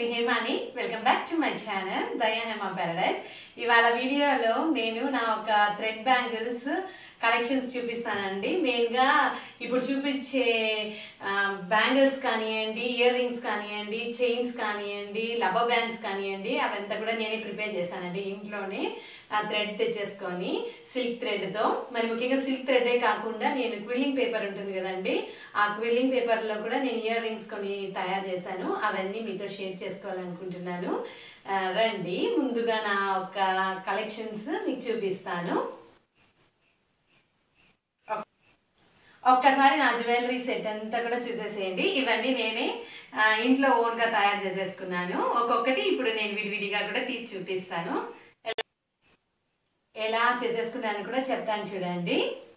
నేను హేమాని welcome back to my channel Daya Hema paradise ఇవాళ వీడియోలో నేను నా ఒక థ్రెడ్ బ్యాంగిల్స్ కలెక్షన్స్ చూపిస్తానండి మెయిన్గా ఇప్పుడు చూపించే బ్యాంగిల్స్ కానివ్వండి ఇయర్ రింగ్స్ కానివ్వండి చైన్స్ కానివ్వండి లబర్ బ్యాండ్స్ కానివ్వండి అవంతా కూడా నేనే ప్రిపేర్ చేశానండి ఇంట్లోనే థ్రెడ్ తెచ్చేసుకొని సిల్క్ థ్రెడ్తో మరి ముఖ్యంగా సిల్క్ థ్రెడ్డే కాకుండా నేను క్విల్లింగ్ పేపర్ ఉంటుంది కదండి ఆ క్విల్లింగ్ పేపర్లో కూడా నేను ఇయర్ రింగ్స్ కొన్ని తయారు చేశాను అవన్నీ మీతో షేర్ చేసుకోవాలనుకుంటున్నాను ఆ, రండి ముందుగా నా ఒక కలెక్షన్స్ మీకు చూపిస్తాను ఒక్కసారి నా జ్యువెలరీ సెట్ అంతా కూడా చూసేసేయండి ఇవన్నీ నేనే ఆ, ఇంట్లో ఓన్గా తయారు చేసేసుకున్నాను ఒక్కొక్కటి ఇప్పుడు నేను విడివిడిగా కూడా తీసి చూపిస్తాను ఎలా- ఎలా చేసేసుకున్నాను కూడా చెప్తాను చూడండి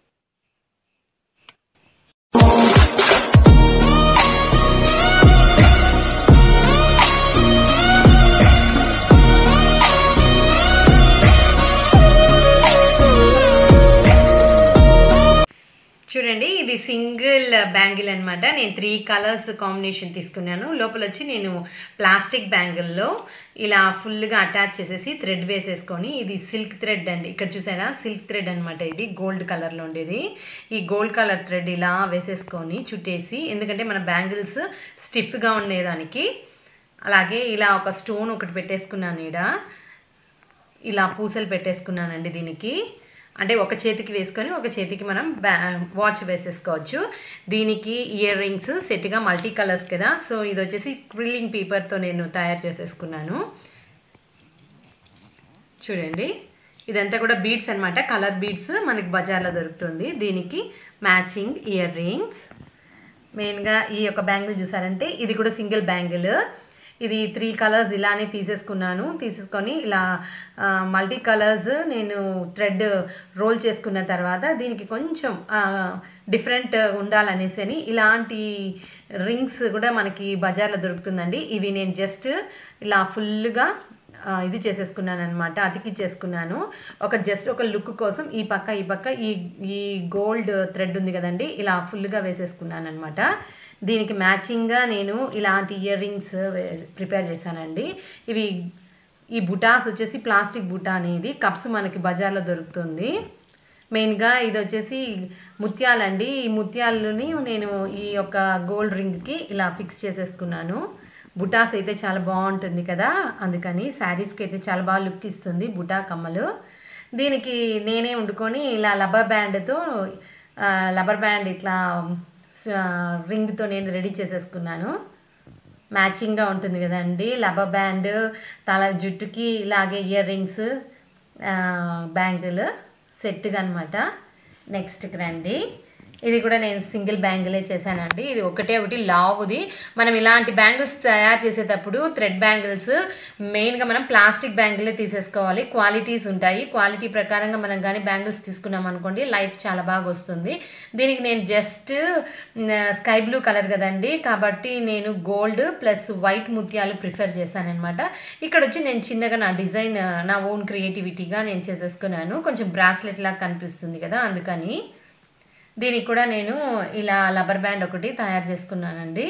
చూడండి ఇది సింగిల్ బ్యాంగిల్ అనమాట నేను త్రీ కలర్స్ కాంబినేషన్ తీసుకున్నాను లోపల వచ్చి నేను ప్లాస్టిక్ బ్యాంగిల్లో ఇలా ఫుల్గా అటాచ్ చేసేసి థ్రెడ్ వేసేసుకొని ఇది సిల్క్ థ్రెడ్ అండి ఇక్కడ చూసారా సిల్క్ థ్రెడ్ అనమాట ఇది గోల్డ్ కలర్లో ఉండేది ఈ గోల్డ్ కలర్ థ్రెడ్ ఇలా వేసేసుకొని చుట్టేసి ఎందుకంటే మన బ్యాంగిల్స్ స్టిఫ్గా ఉండేదానికి అలాగే ఇలా ఒక స్టోన్ ఒకటి పెట్టేసుకున్నాను ఈడ ఇలా పూసలు పెట్టేసుకున్నానండి దీనికి అంటే ఒక చేతికి వేసుకొని ఒక చేతికి మనం బ్యా వాచ్ వేసేసుకోవచ్చు దీనికి ఇయర్ రింగ్స్ సెట్గా మల్టీ కలర్స్ కదా సో ఇది వచ్చేసి క్రిల్లింగ్ పేపర్తో నేను తయారు చేసేసుకున్నాను చూడండి ఇదంతా కూడా బీడ్స్ అనమాట కలర్ బీడ్స్ మనకి బజార్లో దొరుకుతుంది దీనికి మ్యాచింగ్ ఇయర్ రింగ్స్ మెయిన్గా ఈ యొక్క బ్యాంగిల్ చూసారంటే ఇది కూడా సింగిల్ బ్యాంగిల్ ఇది త్రీ కలర్స్ ఇలానే తీసేసుకున్నాను తీసేసుకొని ఇలా మల్టీ కలర్స్ నేను థ్రెడ్ రోల్ చేసుకున్న తర్వాత దీనికి కొంచెం డిఫరెంట్ ఉండాలనేసి అని ఇలాంటి రింగ్స్ కూడా మనకి బజార్లో దొరుకుతుందండి ఇవి నేను జస్ట్ ఇలా ఫుల్గా ఆ, ఇది చేసేసుకున్నాను అనమాట అతికిచ్చేసుకున్నాను ఒక జస్ట్ ఒక లుక్ కోసం ఈ పక్క ఈ పక్క ఈ ఈ గోల్డ్ థ్రెడ్ ఉంది కదండి ఇలా ఫుల్గా వేసేసుకున్నాను అనమాట దీనికి మ్యాచింగ్గా నేను ఇలాంటి ఇయర్ రింగ్స్ ప్రిపేర్ చేశానండి ఇవి ఈ బుటాస్ వచ్చేసి ప్లాస్టిక్ బుటా అనేది కప్స్ మనకి బజార్లో దొరుకుతుంది మెయిన్గా ఇది వచ్చేసి ముత్యాలండి ఈ ముత్యాలని నేను ఈ యొక్క గోల్డ్ రింగ్కి ఇలా ఫిక్స్ చేసేసుకున్నాను బుటాస్ అయితే చాలా బాగుంటుంది కదా అందుకని శారీస్కి అయితే చాలా బాగా లుక్ ఇస్తుంది బుటా కమ్మలు దీనికి నేనే వండుకొని ఇలా లబ్బర్ బ్యాండ్తో లబ్బర్ బ్యాండ్ ఇట్లా రింగ్తో నేను రెడీ చేసేసుకున్నాను మ్యాచింగ్గా ఉంటుంది కదండి లబ్బర్ బ్యాండ్ తల జుట్టుకి ఇలాగే ఇయర్ రింగ్స్ బ్యాంగిల్ సెట్గా అనమాట నెక్స్ట్కి రండి ఇది కూడా నేను సింగిల్ బ్యాంగిలే చేశానండి ఇది ఒకటే ఒకటి లావుది మనం ఇలాంటి బ్యాంగిల్స్ తయారు చేసేటప్పుడు థ్రెడ్ బ్యాంగిల్స్ మెయిన్గా మనం ప్లాస్టిక్ బ్యాంగిలే తీసేసుకోవాలి క్వాలిటీస్ ఉంటాయి క్వాలిటీ ప్రకారంగా మనం కానీ బ్యాంగిల్స్ తీసుకున్నాం అనుకోండి లైఫ్ చాలా బాగా వస్తుంది దీనికి నేను జస్ట్ స్కై బ్లూ కలర్ కదండి కాబట్టి నేను గోల్డ్ ప్లస్ వైట్ ముత్యాలు ప్రిఫర్ చేశాను అనమాట ఇక్కడ వచ్చి నేను చిన్నగా నా డిజైన్ నా ఓన్ క్రియేటివిటీగా నేను చేసేసుకున్నాను కొంచెం బ్రాస్లెట్ లాగా కనిపిస్తుంది కదా అందుకని దీనికి కూడా నేను ఇలా లబ్బర్ బ్యాండ్ ఒకటి తయారు చేసుకున్నానండి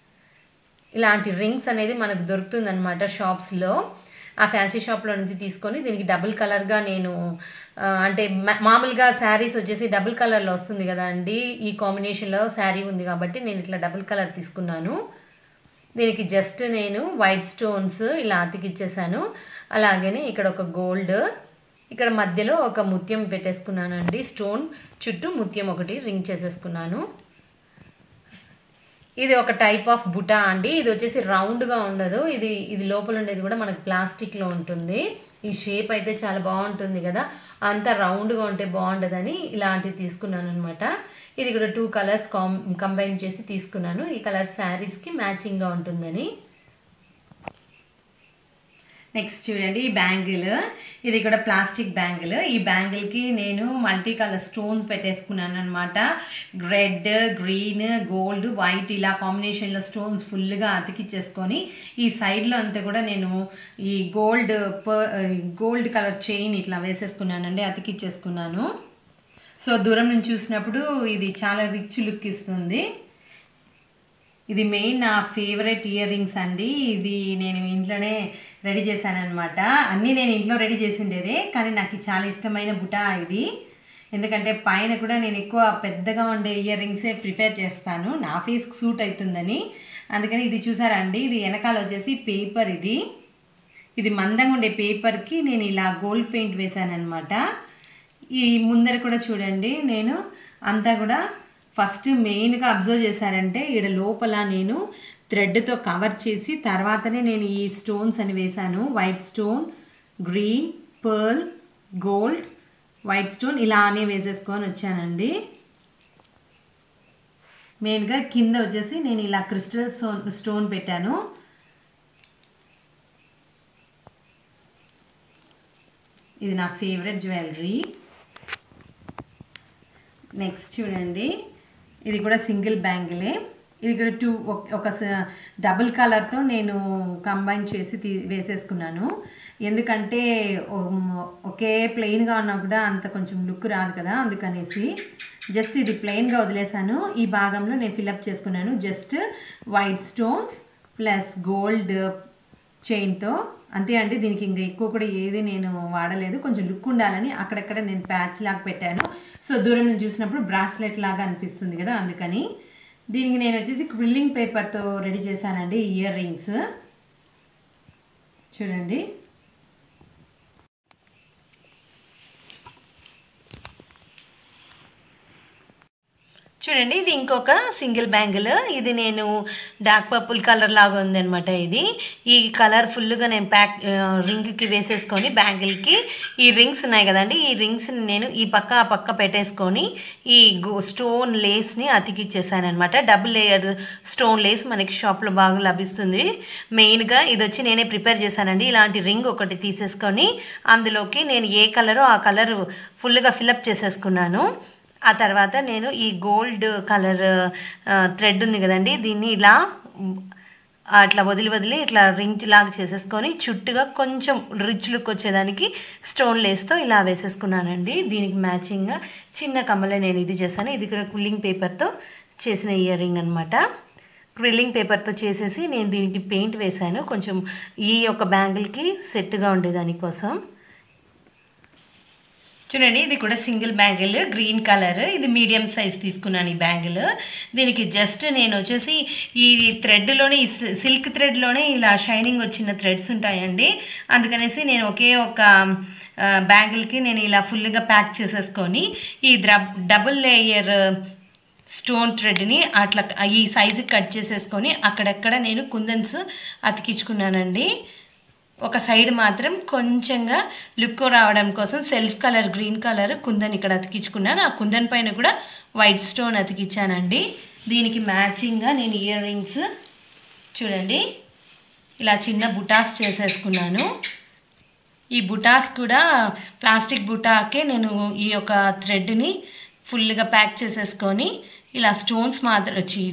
ఇలాంటి రింగ్స్ అనేది మనకు దొరుకుతుందన్నమాట షాప్స్లో ఆ ఫ్యాన్సీ షాప్లో నుంచి తీసుకొని దీనికి డబుల్ కలర్గా నేను ఆ, అంటే మా- మామూలుగా శారీస్ వచ్చేసి డబుల్ కలర్లో వస్తుంది కదా అండి ఈ కాంబినేషన్లో శారీ ఉంది కాబట్టి నేను ఇట్లా డబుల్ కలర్ తీసుకున్నాను దీనికి జస్ట్ నేను వైట్ స్టోన్స్ ఇలా అతికిచ్చేసాను అలాగనే ఇక్కడ ఒక గోల్డ్ ఇక్కడ మధ్యలో ఒక ముత్యం పెట్టేసుకున్నానండి స్టోన్ చుట్టూ ముత్యం ఒకటి రింగ్ చేసేసుకున్నాను ఇది ఒక టైప్ ఆఫ్ బుటా అండి ఇది వచ్చేసి రౌండ్గా ఉండదు ఇది ఇది లోపల ఉండేది కూడా మనకి ప్లాస్టిక్లో ఉంటుంది ఈ షేప్ అయితే చాలా బాగుంటుంది కదా అంత రౌండ్గా ఉంటే బాగుండదని ఇలాంటివి తీసుకున్నాను అనమాట ఇది కూడా టూ కలర్స్ కాం కంబైన్ చేసి తీసుకున్నాను ఈ కలర్ శారీస్కి మ్యాచింగ్గా ఉంటుందని నెక్స్ట్ చూడండి ఈ బ్యాంగిల్ ఇది కూడా ప్లాస్టిక్ బ్యాంగిల్ ఈ బ్యాంగిల్కి నేను మల్టీ కలర్ స్టోన్స్ పెట్టేసుకున్నాను అనమాట రెడ్ గ్రీన్ గోల్డ్ వైట్ ఇలా కాంబినేషన్లో స్టోన్స్ ఫుల్గా అతికిచ్చేసుకొని ఈ సైడ్లో అంతా కూడా నేను ఈ గోల్డ్ గోల్డ్ కలర్ చైన్ ఇట్లా వేసేసుకున్నానండి అతికిచ్చేసుకున్నాను సో దూరం నుంచి చూసినప్పుడు ఇది చాలా రిచ్ లుక్ ఇస్తుంది ఇది మెయిన్ నా ఫేవరెట్ ఇయర్ రింగ్స్ అండి ఇది నేను ఇంట్లోనే రెడీ చేశాను అనమాట అన్నీ నేను ఇంట్లో రెడీ చేసిండేదే కానీ నాకు ఇది చాలా ఇష్టమైన బుటా ఇది ఎందుకంటే పైన కూడా నేను ఎక్కువ పెద్దగా ఉండే ఇయర్ రింగ్సే ప్రిపేర్ చేస్తాను నా ఫేస్కి సూట్ అవుతుందని అందుకని ఇది చూసారా అండి ఇది వెనకాల వచ్చేసి పేపర్ ఇది ఇది మందంగా ఉండే పేపర్కి నేను ఇలా గోల్డ్ పెయింట్ వేశాను అనమాట ఈ ముందర కూడా చూడండి నేను అంతా కూడా ఫస్ట్ మెయిన్గా అబ్జర్వ్ చేశారంటే ఈడ లోపల నేను థ్రెడ్తో కవర్ చేసి తర్వాతనే నేను ఈ స్టోన్స్ అని వేశాను white stone green pearl gold white stone ఇలానే వేసేసుకొని వచ్చానండి మెయిన్గా కింద వచ్చేసి నేను ఇలా క్రిస్టల్ స్టోన్ స్టోన్ పెట్టాను ఇది నా ఫేవరెట్ జ్యువెలరీ నెక్స్ట్ చూడండి ఇది కూడా సింగిల్ బ్యాంగిలే ఇది కూడా టూ ఒక డబుల్ కలర్తో నేను కంబైన్ చేసి తీ వేసేసుకున్నాను ఎందుకంటే ఉమ్, ఒకే ప్లెయిన్గా ఉన్నా కూడా అంత కొంచెం లుక్ రాదు కదా అందుకనేసి జస్ట్ ఇది ప్లెయిన్గా వదిలేసాను ఈ భాగంలో నేను ఫిల్అప్ చేసుకున్నాను just white stones plus gold చైన్తో అంతే అండి దీనికి ఇంకా ఎక్కువ కూడా ఏది నేను వాడలేదు కొంచెం లుక్ ఉండాలని అక్కడక్కడ నేను ప్యాచ్ లాగా పెట్టాను సో దూరం నుంచి చూసినప్పుడు బ్రాస్లెట్ లాగా అనిపిస్తుంది కదా అందుకని దీనికి నేను వచ్చేసి క్విల్లింగ్ పేపర్తో రెడీ చేశానండి ఇయర్ రింగ్స్ చూడండి చూడండి ఇది ఇంకొక సింగిల్ బ్యాంగిల్ ఇది నేను డార్క్ పర్పుల్ కలర్ లాగా ఉందన్నమాట ఇది ఈ కలర్ ఫుల్గా నేను ప్యాక్ రింగ్కి వేసేసుకొని బ్యాంగిల్కి ఈ రింగ్స్ ఉన్నాయి కదండి ఈ రింగ్స్ని నేను ఈ పక్క ఆ పక్క పెట్టేసుకొని ఈ స్టోన్ లేస్ని అతికిచ్చేసాను అనమాట డబుల్ లేయర్ స్టోన్ లేస్ మనకి షాప్లో బాగా లభిస్తుంది మెయిన్గా ఇది వచ్చి నేనే ప్రిపేర్ చేశానండి ఇలాంటి రింగ్ ఒకటి తీసేసుకొని అందులోకి నేను ఏ కలరో ఆ కలర్ ఫుల్గా ఫిలప్ చేసేసుకున్నాను ఆ తర్వాత నేను ఈ గోల్డ్ కలర్ థ్రెడ్ ఉంది కదండి దీన్ని ఇలా ఉమ్, అట్లా వదిలి వదిలి ఇట్లా రింగ్ లాగా చేసేసుకొని చుట్టుగా కొంచెం రిచ్ లుక్ వచ్చేదానికి స్టోన్ లేస్తో ఇలా వేసేసుకున్నానండి దీనికి మ్యాచింగ్గా చిన్న కమ్మలే నేను ఇది చేశాను ఇది కూడా కుల్లింగ్ పేపర్తో చేసిన ఇయర్ రింగ్ అనమాట క్రిల్లింగ్ పేపర్తో చేసేసి నేను దీనికి పెయింట్ వేశాను కొంచెం ఈ యొక్క బ్యాంగిల్కి సెట్గా ఉండేదానికోసం చూడండి ఇది కూడా సింగిల్ బ్యాంగిల్ గ్రీన్ కలర్ ఇది మీడియం సైజ్ తీసుకున్నాను ఈ బ్యాంగిల్ దీనికి జస్ట్ నేను వచ్చేసి ఈ థ్రెడ్లోనే ఈ సిల్క్ థ్రెడ్లోనే ఇలా షైనింగ్ వచ్చిన థ్రెడ్స్ ఉంటాయండి అందుకనేసి నేను ఒకే ఒక ఆ, బ్యాంగిల్కి నేను ఇలా ఫుల్గా ప్యాక్ చేసేసుకొని ఈ ద్రబ్ డబుల్ లేయర్ స్టోన్ థ్రెడ్ని అట్లా ఈ సైజుకి కట్ చేసేసుకొని అక్కడక్కడ నేను కుందన్స్ అతికించుకున్నానండి ఒక సైడ్ మాత్రం కొంచెంగా లుక్ రావడం కోసం self colour green colour kundan ఇక్కడ అతికించుకున్నాను ఆ కుందన్ పైన కూడా వైట్ స్టోన్ అతికించానండి దీనికి మ్యాచింగ్గా నేను ఇయర్ రింగ్స్ చూడండి ఇలా చిన్న బుటాస్ చేసేసుకున్నాను ఈ బుటాస్ కూడా ప్లాస్టిక్ బుటాకే నేను ఈ యొక్క థ్రెడ్ని ఫుల్గా ప్యాక్ చేసేసుకొని ఇలా స్టోన్స్ మాత్రం వచ్చి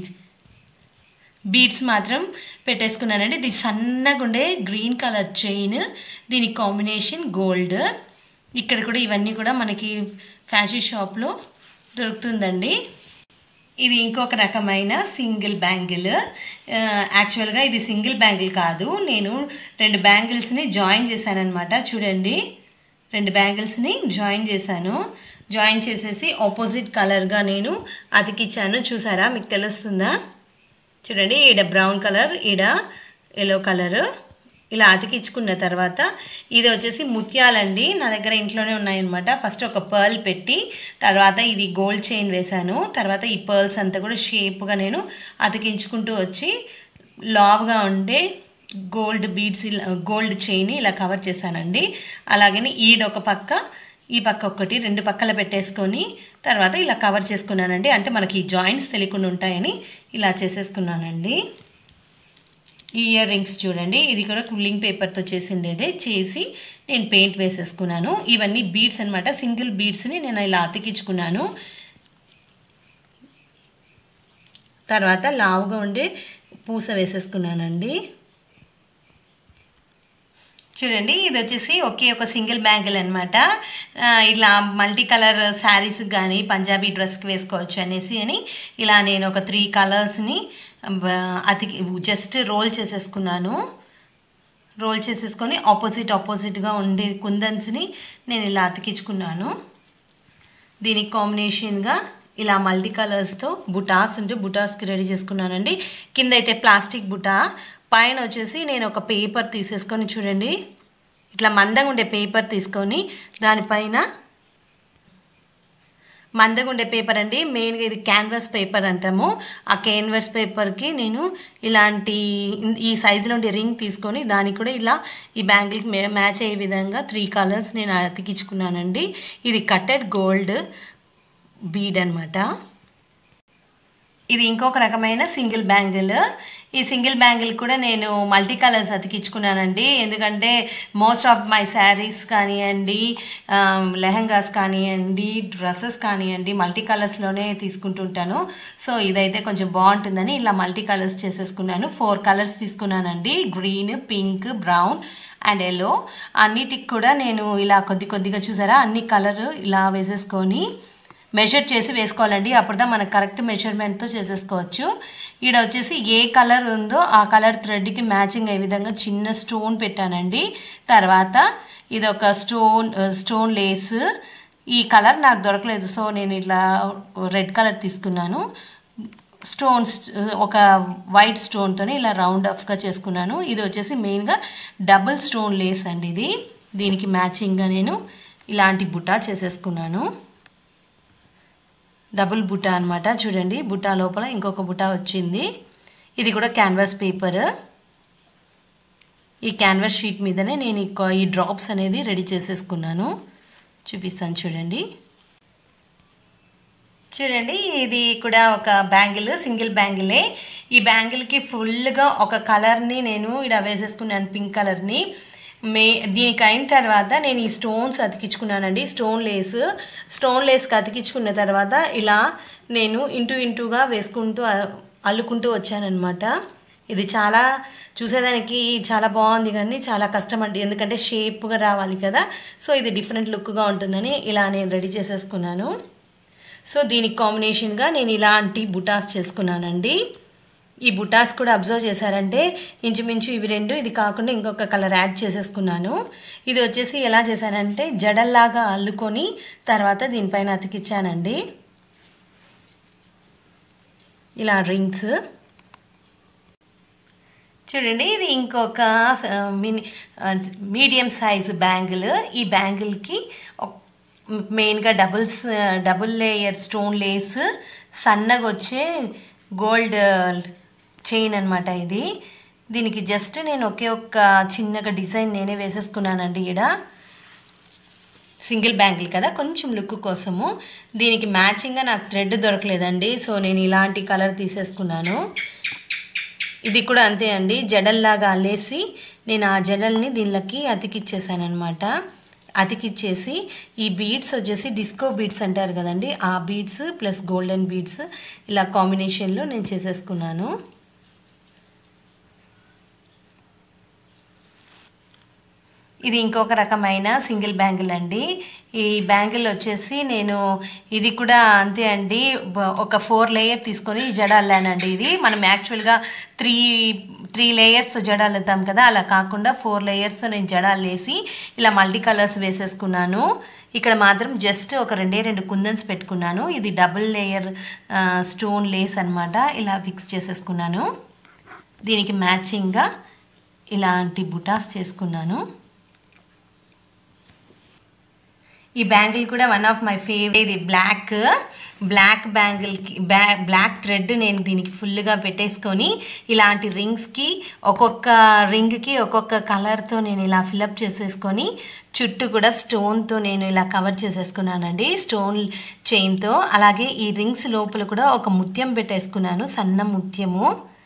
బీడ్స్ మాత్రం పెట్టేసుకున్నానండి ఇది సన్నగా ఉండే గ్రీన్ కలర్ చైన్ దీని కాంబినేషన్ గోల్డ్ ఇక్కడ కూడా ఇవన్నీ కూడా మనకి ఫ్యాషన్ షాప్లో దొరుకుతుందండి ఇది ఇంకొక రకమైన సింగిల్ బ్యాంగిల్ యాక్చువల్గా ఇది సింగిల్ బ్యాంగిల్ కాదు నేను రెండు బ్యాంగిల్స్ని జాయిన్ చేశానమాట చూడండి రెండు బ్యాంగిల్స్ని జాయిన్ చేశాను జాయిన్ చేసేసి ఆపోజిట్ కలర్గా నేను అతికిచ్చాను చూసారా మీకు తెలుస్తుందా చూడండి ఈడ బ్రౌన్ కలర్ ఈడ ఎల్లో కలర్ ఇలా అతికించుకున్న తర్వాత ఇది వచ్చేసి ముత్యాలండి నా దగ్గర ఇంట్లోనే ఉన్నాయన్నమాట ఫస్ట్ ఒక పర్ల్ పెట్టి తర్వాత ఇది గోల్డ్ చైన్ వేశాను తర్వాత ఈ పర్ల్స్ అంతా కూడా షేప్గా నేను అతికించుకుంటూ వచ్చి లావుగా ఉండే గోల్డ్ బీడ్స్ గోల్డ్ చైన్ ఇలా కవర్ చేశానండి అలాగని ఈడ ఒక పక్క ఈ పక్క ఒకటి రెండు పక్కల పెట్టేసుకొని తర్వాత ఇలా కవర్ చేసుకున్నానండి అంటే మనకి ఈ జాయింట్స్ తెలియకుండా ఉంటాయని ఇలా చేసేసుకున్నానండి ఈ ఇయర్ రింగ్స్ చూడండి ఇది కూడా కూలింగ్ పేపర్తో చేసిండేదే చేసి నేను పెయింట్ వేసేసుకున్నాను ఇవన్నీ బీడ్స్ అనమాట సింగిల్ బీడ్స్ని నేను ఇలా అతికించుకున్నాను తర్వాత లావుగా ఉండే పూస వేసేసుకున్నానండి చూడండి ఇది వచ్చేసి ఒకే ఒక సింగిల్ బ్యాంగిల్ అనమాట ఇలా మల్టీ కలర్ శారీస్ కానీ పంజాబీ డ్రెస్కి వేసుకోవచ్చు అనేసి అని ఇలా నేను ఒక త్రీ కలర్స్ని అతికి జస్ట్ రోల్ చేసేసుకున్నాను రోల్ చేసేసుకొని ఆపోజిట్ ఆపోజిట్గా ఉండే కుందన్స్ని నేను ఇలా అతికించుకున్నాను దీనికి కాంబినేషన్గా ఇలా మల్టీ కలర్స్తో బుటాస్ ఉంటే బుటాస్కి రెడీ చేసుకున్నానండి కింద అయితే ప్లాస్టిక్ బుటా పైన వచ్చేసి నేను ఒక పేపర్ తీసేసుకొని చూడండి ఇట్లా మందంగా ఉండే పేపర్ తీసుకొని దానిపైన మందగా ఉండే పేపర్ అండి మెయిన్గా ఇది క్యాన్వాస్ పేపర్ అంటాము ఆ క్యాన్వాస్ పేపర్కి నేను ఇలాంటి ఈ సైజులో ఉండే రింగ్ తీసుకొని దానికి కూడా ఇలా ఈ బ్యాంగిల్కి మ్యాచ్ అయ్యే విధంగా త్రీ కలర్స్ నేను అతికించుకున్నానండి ఇది కట్టెడ్ గోల్డ్ బీడ్ అనమాట ఇది ఇంకొక రకమైన సింగిల్ బ్యాంగిల్ ఈ సింగిల్ బ్యాంగిల్ కూడా నేను మల్టీ కలర్స్ అతికించుకున్నానండి ఎందుకంటే మోస్ట్ ఆఫ్ మై శారీస్ కానివ్వండి లెహంగాస్ కానివ్వండి డ్రెస్సెస్ కానివ్వండి మల్టీ కలర్స్లోనే తీసుకుంటుంటాను సో ఇదైతే కొంచెం బాగుంటుందని ఇలా మల్టీ కలర్స్ చేసేసుకున్నాను ఫోర్ కలర్స్ తీసుకున్నానండి green pink brown and yellow అన్నిటికి కూడా నేను ఇలా కొద్ది కొద్దిగా చూసారా అన్ని కలర్ ఇలా వేసేసుకొని మెజర్ చేసి వేసుకోవాలండి అప్పుడుదా మనకు కరెక్ట్ మెజర్మెంట్తో చేసేసుకోవచ్చు ఈడ వచ్చేసి ఏ కలర్ ఉందో ఆ కలర్ థ్రెడ్కి మ్యాచింగ్ అయ్యే విధంగా చిన్న స్టోన్ పెట్టానండి తర్వాత ఇది ఒక స్టోన్ స్టోన్ లేస్ ఈ కలర్ నాకు దొరకలేదు సో నేను ఇట్లా రెడ్ కలర్ తీసుకున్నాను స్టోన్స్ ఒక వైట్ స్టోన్తో ఇలా రౌండ్ ఆఫ్గా చేసుకున్నాను ఇది వచ్చేసి మెయిన్గా డబుల్ స్టోన్ లేస్ అండి ఇది దీనికి మ్యాచింగ్గా నేను ఇలాంటి బుటా చేసేసుకున్నాను డబుల్ బుటా అనమాట చూడండి బుటా లోపల ఇంకొక బుటా వచ్చింది ఇది కూడా క్యాన్వాస్ పేపర్ ఈ క్యాన్వాస్ షీట్ మీదనే నేను ఈ డ్రాప్స్ అనేది రెడీ చేసేసుకున్నాను చూపిస్తాను చూడండి చూడండి ఇది కూడా ఒక బ్యాంగిల్ సింగిల్ బ్యాంగిలే ఈ బ్యాంగిల్కి ఫుల్గా ఒక కలర్ని నేను ఇలా వేసేసుకున్నాను పింక్ కలర్ని మే దీనికి అయిన తర్వాత నేను ఈ స్టోన్స్ అతికించుకున్నానండి స్టోన్ లేస్ స్టోన్ లేస్కి అతికించుకున్న తర్వాత ఇలా నేను ఇంటూ ఇంటూగా వేసుకుంటూ అల్లుకుంటూ వచ్చానమాట ఇది చాలా చూసేదానికి చాలా బాగుంది కానీ చాలా కష్టం అండి ఎందుకంటే షేప్గా రావాలి కదా సో ఇది డిఫరెంట్ లుక్గా ఉంటుందని ఇలా నేను రెడీ చేసేసుకున్నాను సో దీనికి కాంబినేషన్గా నేను ఇలాంటి బుటాస్ చేసుకున్నానండి ఈ బుటాస్ కూడా అబ్జర్వ్ చేశారంటే ఇంచుమించు ఇవి రెండు ఇది కాకుండా ఇంకొక కలర్ యాడ్ చేసేసుకున్నాను ఇది వచ్చేసి ఎలా చేశానంటే జడల్లాగా అల్లుకొని తర్వాత దీనిపైన అతికిచ్చానండి ఇలా రింగ్స్ చూడండి ఇది ఇంకొక మినీ మీడియం సైజ్ బ్యాంగిల్ ఈ బ్యాంగిల్కి మెయిన్గా doubles double layer stone lace సన్నగా వచ్చే గోల్డ్ చైన్ అనమాట ఇది దీనికి జస్ట్ నేను ఒకే ఒక్క చిన్నగా డిజైన్ నేనే వేసేసుకున్నానండి ఈడ సింగిల్ బ్యాంగిల్ కదా కొంచెం లుక్ కోసము దీనికి మ్యాచింగ్గా నాకు థ్రెడ్ దొరకలేదండి సో నేను ఇలాంటి కలర్ తీసేసుకున్నాను ఇది కూడా అంతే అండి జడల్లాగా అల్లేసి నేను ఆ జడల్ని దీనిలోకి అతికిచ్చేసాను అనమాట అతికిచ్చేసి ఈ బీడ్స్ వచ్చేసి డిస్కో బీడ్స్ అంటారు కదండి ఆ బీడ్స్ ప్లస్ గోల్డెన్ బీడ్స్ ఇలా కాంబినేషన్లో నేను చేసేసుకున్నాను ఇది ఇంకొక రకమైన సింగిల్ బ్యాంగిల్ అండి ఈ బ్యాంగిల్ వచ్చేసి నేను ఇది కూడా అంతే అండి ఒక ఫోర్ లేయర్ తీసుకొని జడ అల్లానండి ఇది మనం యాక్చువల్గా త్రీ త్రీ లేయర్స్ జడ అల్లుతాం కదా అలా కాకుండా ఫోర్ లేయర్స్ నేను జడ అల్లేసి ఇలా మల్టీ కలర్స్ వేసేసుకున్నాను ఇక్కడ మాత్రం జస్ట్ ఒక రెండే రెండు కుందన్స్ పెట్టుకున్నాను ఇది డబుల్ లేయర్ స్టోన్ లేస్ అనమాట ఇలా ఫిక్స్ చేసేసుకున్నాను దీనికి మ్యాచింగ్గా ఇలాంటి బుటాస్ చేసుకున్నాను ఈ బ్యాంగిల్ కూడా వన్ ఆఫ్ మై ఫేవరెట్ ఇది బ్లాక్ బ్లాక్ బ్యాంగిల్కి బ్యా బ్లాక్ థ్రెడ్ నేను దీనికి ఫుల్గా పెట్టేసుకొని ఇలాంటి రింగ్స్కి ఒక్కొక్క రింగ్కి ఒక్కొక్క కలర్తో నేను ఇలా ఫిలప్ చేసేసుకొని చుట్టూ కూడా స్టోన్తో నేను ఇలా కవర్ చేసేసుకున్నానండి స్టోన్ చైన్తో అలాగే ఈ రింగ్స్ లోపల కూడా ఒక ముత్యం పెట్టేసుకున్నాను సన్న ముత్యము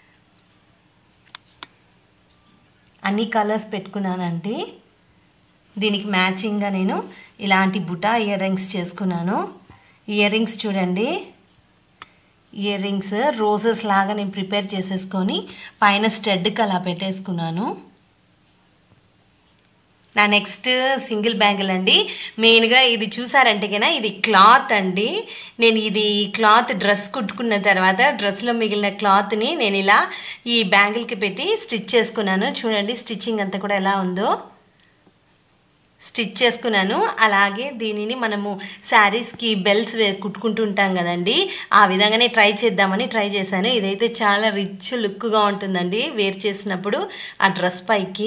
అన్ని కలర్స్ పెట్టుకున్నానండి దీనికి మ్యాచింగ్గా నేను ఇలాంటి బుటా ఇయర్ రింగ్స్ చేసుకున్నాను ఇయర్ రింగ్స్ చూడండి ఇయర్ రింగ్స్ రోజెస్ లాగా నేను ప్రిపేర్ చేసేసుకొని పైన స్టెడ్కి అలా పెట్టేసుకున్నాను నా నెక్స్ట్ సింగిల్ బ్యాంగిల్ అండి మెయిన్గా ఇది చూసారంటే కన్నా ఇది క్లాత్ అండి నేను ఇది క్లాత్ డ్రెస్ కుట్టుకున్న తర్వాత డ్రెస్లో మిగిలిన క్లాత్ని నేను ఇలా ఈ బ్యాంగిల్కి పెట్టి స్టిచ్ చేసుకున్నాను చూడండి స్టిచ్చింగ్ అంతా కూడా ఎలా ఉందో స్టిచ్ చేసుకున్నాను అలాగే దీనిని మనము శారీస్కి బెల్ట్స్ వే కుట్టుకుంటూ ఉంటాం కదండి ఆ విధంగానే ట్రై చేద్దామని ట్రై చేశాను ఇదైతే చాలా రిచ్ లుక్గా ఉంటుందండి వేర్ చేసినప్పుడు ఆ డ్రెస్ పైకి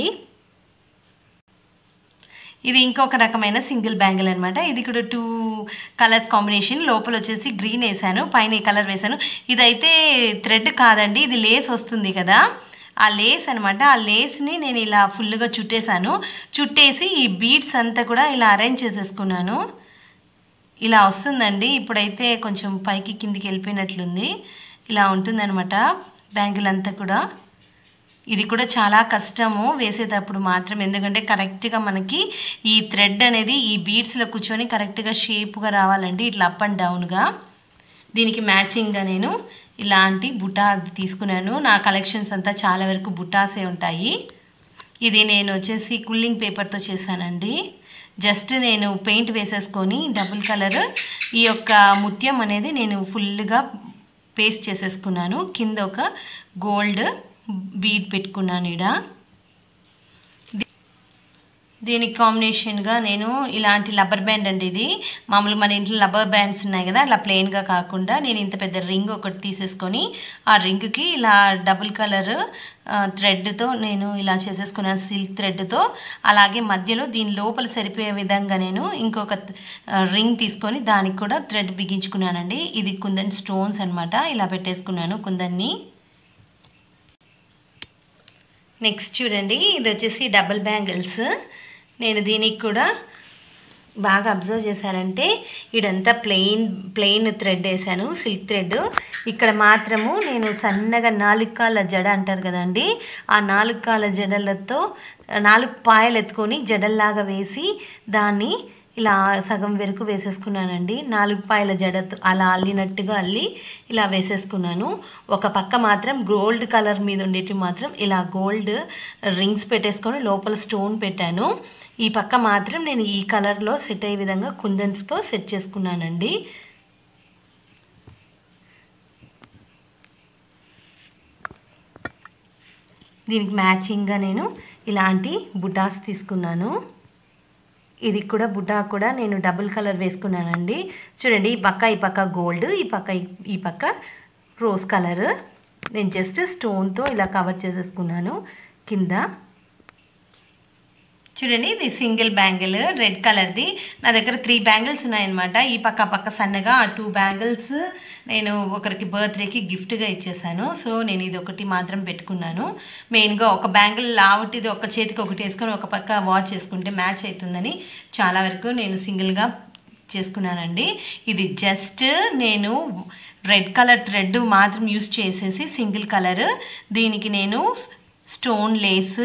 ఇది ఇంకొక రకమైన సింగిల్ బ్యాంగిల్ అనమాట ఇది కూడా టూ కలర్స్ కాంబినేషన్ లోపల వచ్చేసి గ్రీన్ వేసాను పైన ఈ కలర్ వేసాను ఇదైతే థ్రెడ్ కాదండి ఇది లేస్ వస్తుంది కదా ఆ లేస్ అనమాట ఆ లేస్ని నేను ఇలా ఫుల్గా చుట్టేసాను చుట్టేసి ఈ బీడ్స్ అంతా కూడా ఇలా అరేంజ్ చేసేసుకున్నాను ఇలా వస్తుందండి ఇప్పుడైతే కొంచెం పైకి కిందికి వెళ్ళిపోయినట్లుంది ఇలా ఉంటుందన్నమాట బ్యాంగిల్ అంతా కూడా ఇది కూడా చాలా కష్టము వేసేటప్పుడు మాత్రం ఎందుకంటే కరెక్ట్గా మనకి ఈ థ్రెడ్ అనేది ఈ బీడ్స్లో కూర్చొని కరెక్ట్గా షేప్గా రావాలండి ఇట్లా అప్ అండ్ డౌన్గా దీనికి మ్యాచింగ్గా నేను ఇలాంటి బుటా తీసుకున్నాను నా కలెక్షన్స్ అంతా చాలా వరకు బుటాసే ఉంటాయి ఇది నేను వచ్చేసి కూలింగ్ పేపర్తో చేశానండి జస్ట్ నేను పెయింట్ వేసేసుకొని డబుల్ కలర్ ఈ యొక్క ముత్యం అనేది నేను ఫుల్గా పేస్ట్ చేసేసుకున్నాను కింద ఒక గోల్డ్ బీడ్ పెట్టుకున్నాను ఇడ దీనికి కాంబినేషన్గా నేను ఇలాంటి రబ్బర్ బ్యాండ్ అండి ఇది మామూలుగా మన ఇంట్లో రబ్బర్ బ్యాండ్స్ ఉన్నాయి కదా అలా ప్లెయిన్గా కాకుండా నేను ఇంత పెద్ద రింగ్ ఒకటి తీసేసుకొని ఆ రింగ్కి ఇలా డబుల్ కలర్ థ్రెడ్తో నేను ఇలా చేసేసుకున్నాను సిల్క్ థ్రెడ్తో అలాగే మధ్యలో దీని లోపల సరిపోయే విధంగా నేను ఇంకొక రింగ్ తీసుకొని దానికి కూడా థ్రెడ్ బిగించుకున్నానండి ఇది కుందన్ స్టోన్స్ అనమాట ఇలా పెట్టేసుకున్నాను కుందన్ని నెక్స్ట్ చూడండి ఇది వచ్చేసి డబుల్ బ్యాంగిల్స్ నేను దీనికి కూడా బాగా అబ్జర్వ్ చేశారంటే ఇదంతా ప్లెయిన్ ప్లెయిన్ థ్రెడ్ వేసాను సిల్క్ థ్రెడ్ ఇక్కడ మాత్రము నేను సన్నగా నాలుగు కాళ్ళ జడ అంటారు కదండి ఆ నాలుగు కాళ్ళ జడలతో నాలుగు పాయలు ఎత్తుకొని జడల్లాగా వేసి దాన్ని ఇలా సగం వరకు వేసేసుకున్నానండి నాలుగు పాయల జడతో అలా అల్లినట్టుగా అల్లి ఇలా వేసేసుకున్నాను ఒక పక్క మాత్రం గోల్డ్ కలర్ మీద ఉండేటి మాత్రం ఇలా గోల్డ్ రింగ్స్ పెట్టేసుకొని లోపల స్టోన్ పెట్టాను ఈ పక్క మాత్రం నేను ఈ కలర్లో సెట్ అయ్యే విధంగా కుందన్స్తో సెట్ చేసుకున్నానండి దీనికి మ్యాచింగ్గా నేను ఇలాంటి బుటాస్ తీసుకున్నాను ఇది కూడా బుటా కూడా నేను డబుల్ కలర్ వేసుకున్నానండి చూడండి ఈ పక్క ఈ పక్క గోల్డ్ ఈ పక్క ఈ పక్క రోజ్ కలర్ నేను జస్ట్ స్టోన్తో ఇలా కవర్ చేసేసుకున్నాను కింద చూడండి ఇది సింగిల్ బ్యాంగిల్ రెడ్ కలర్ది నా దగ్గర త్రీ బ్యాంగిల్స్ ఉన్నాయన్నమాట ఈ పక్క పక్క సన్నగా ఆ టూ బ్యాంగిల్స్ నేను ఒకరికి బర్త్డేకి గిఫ్ట్గా ఇచ్చేసాను సో నేను ఇది ఒకటి మాత్రం పెట్టుకున్నాను మెయిన్గా ఒక బ్యాంగిల్ లావటిది ఒక చేతికి ఒకటి వేసుకొని ఒక పక్క వాచ్ చేసుకుంటే మ్యాచ్ అవుతుందని చాలా వరకు నేను సింగిల్గా చేసుకున్నానండి ఇది జస్ట్ నేను రెడ్ కలర్ థ్రెడ్ మాత్రం యూస్ చేసేసి సింగిల్ కలర్ దీనికి నేను stone lace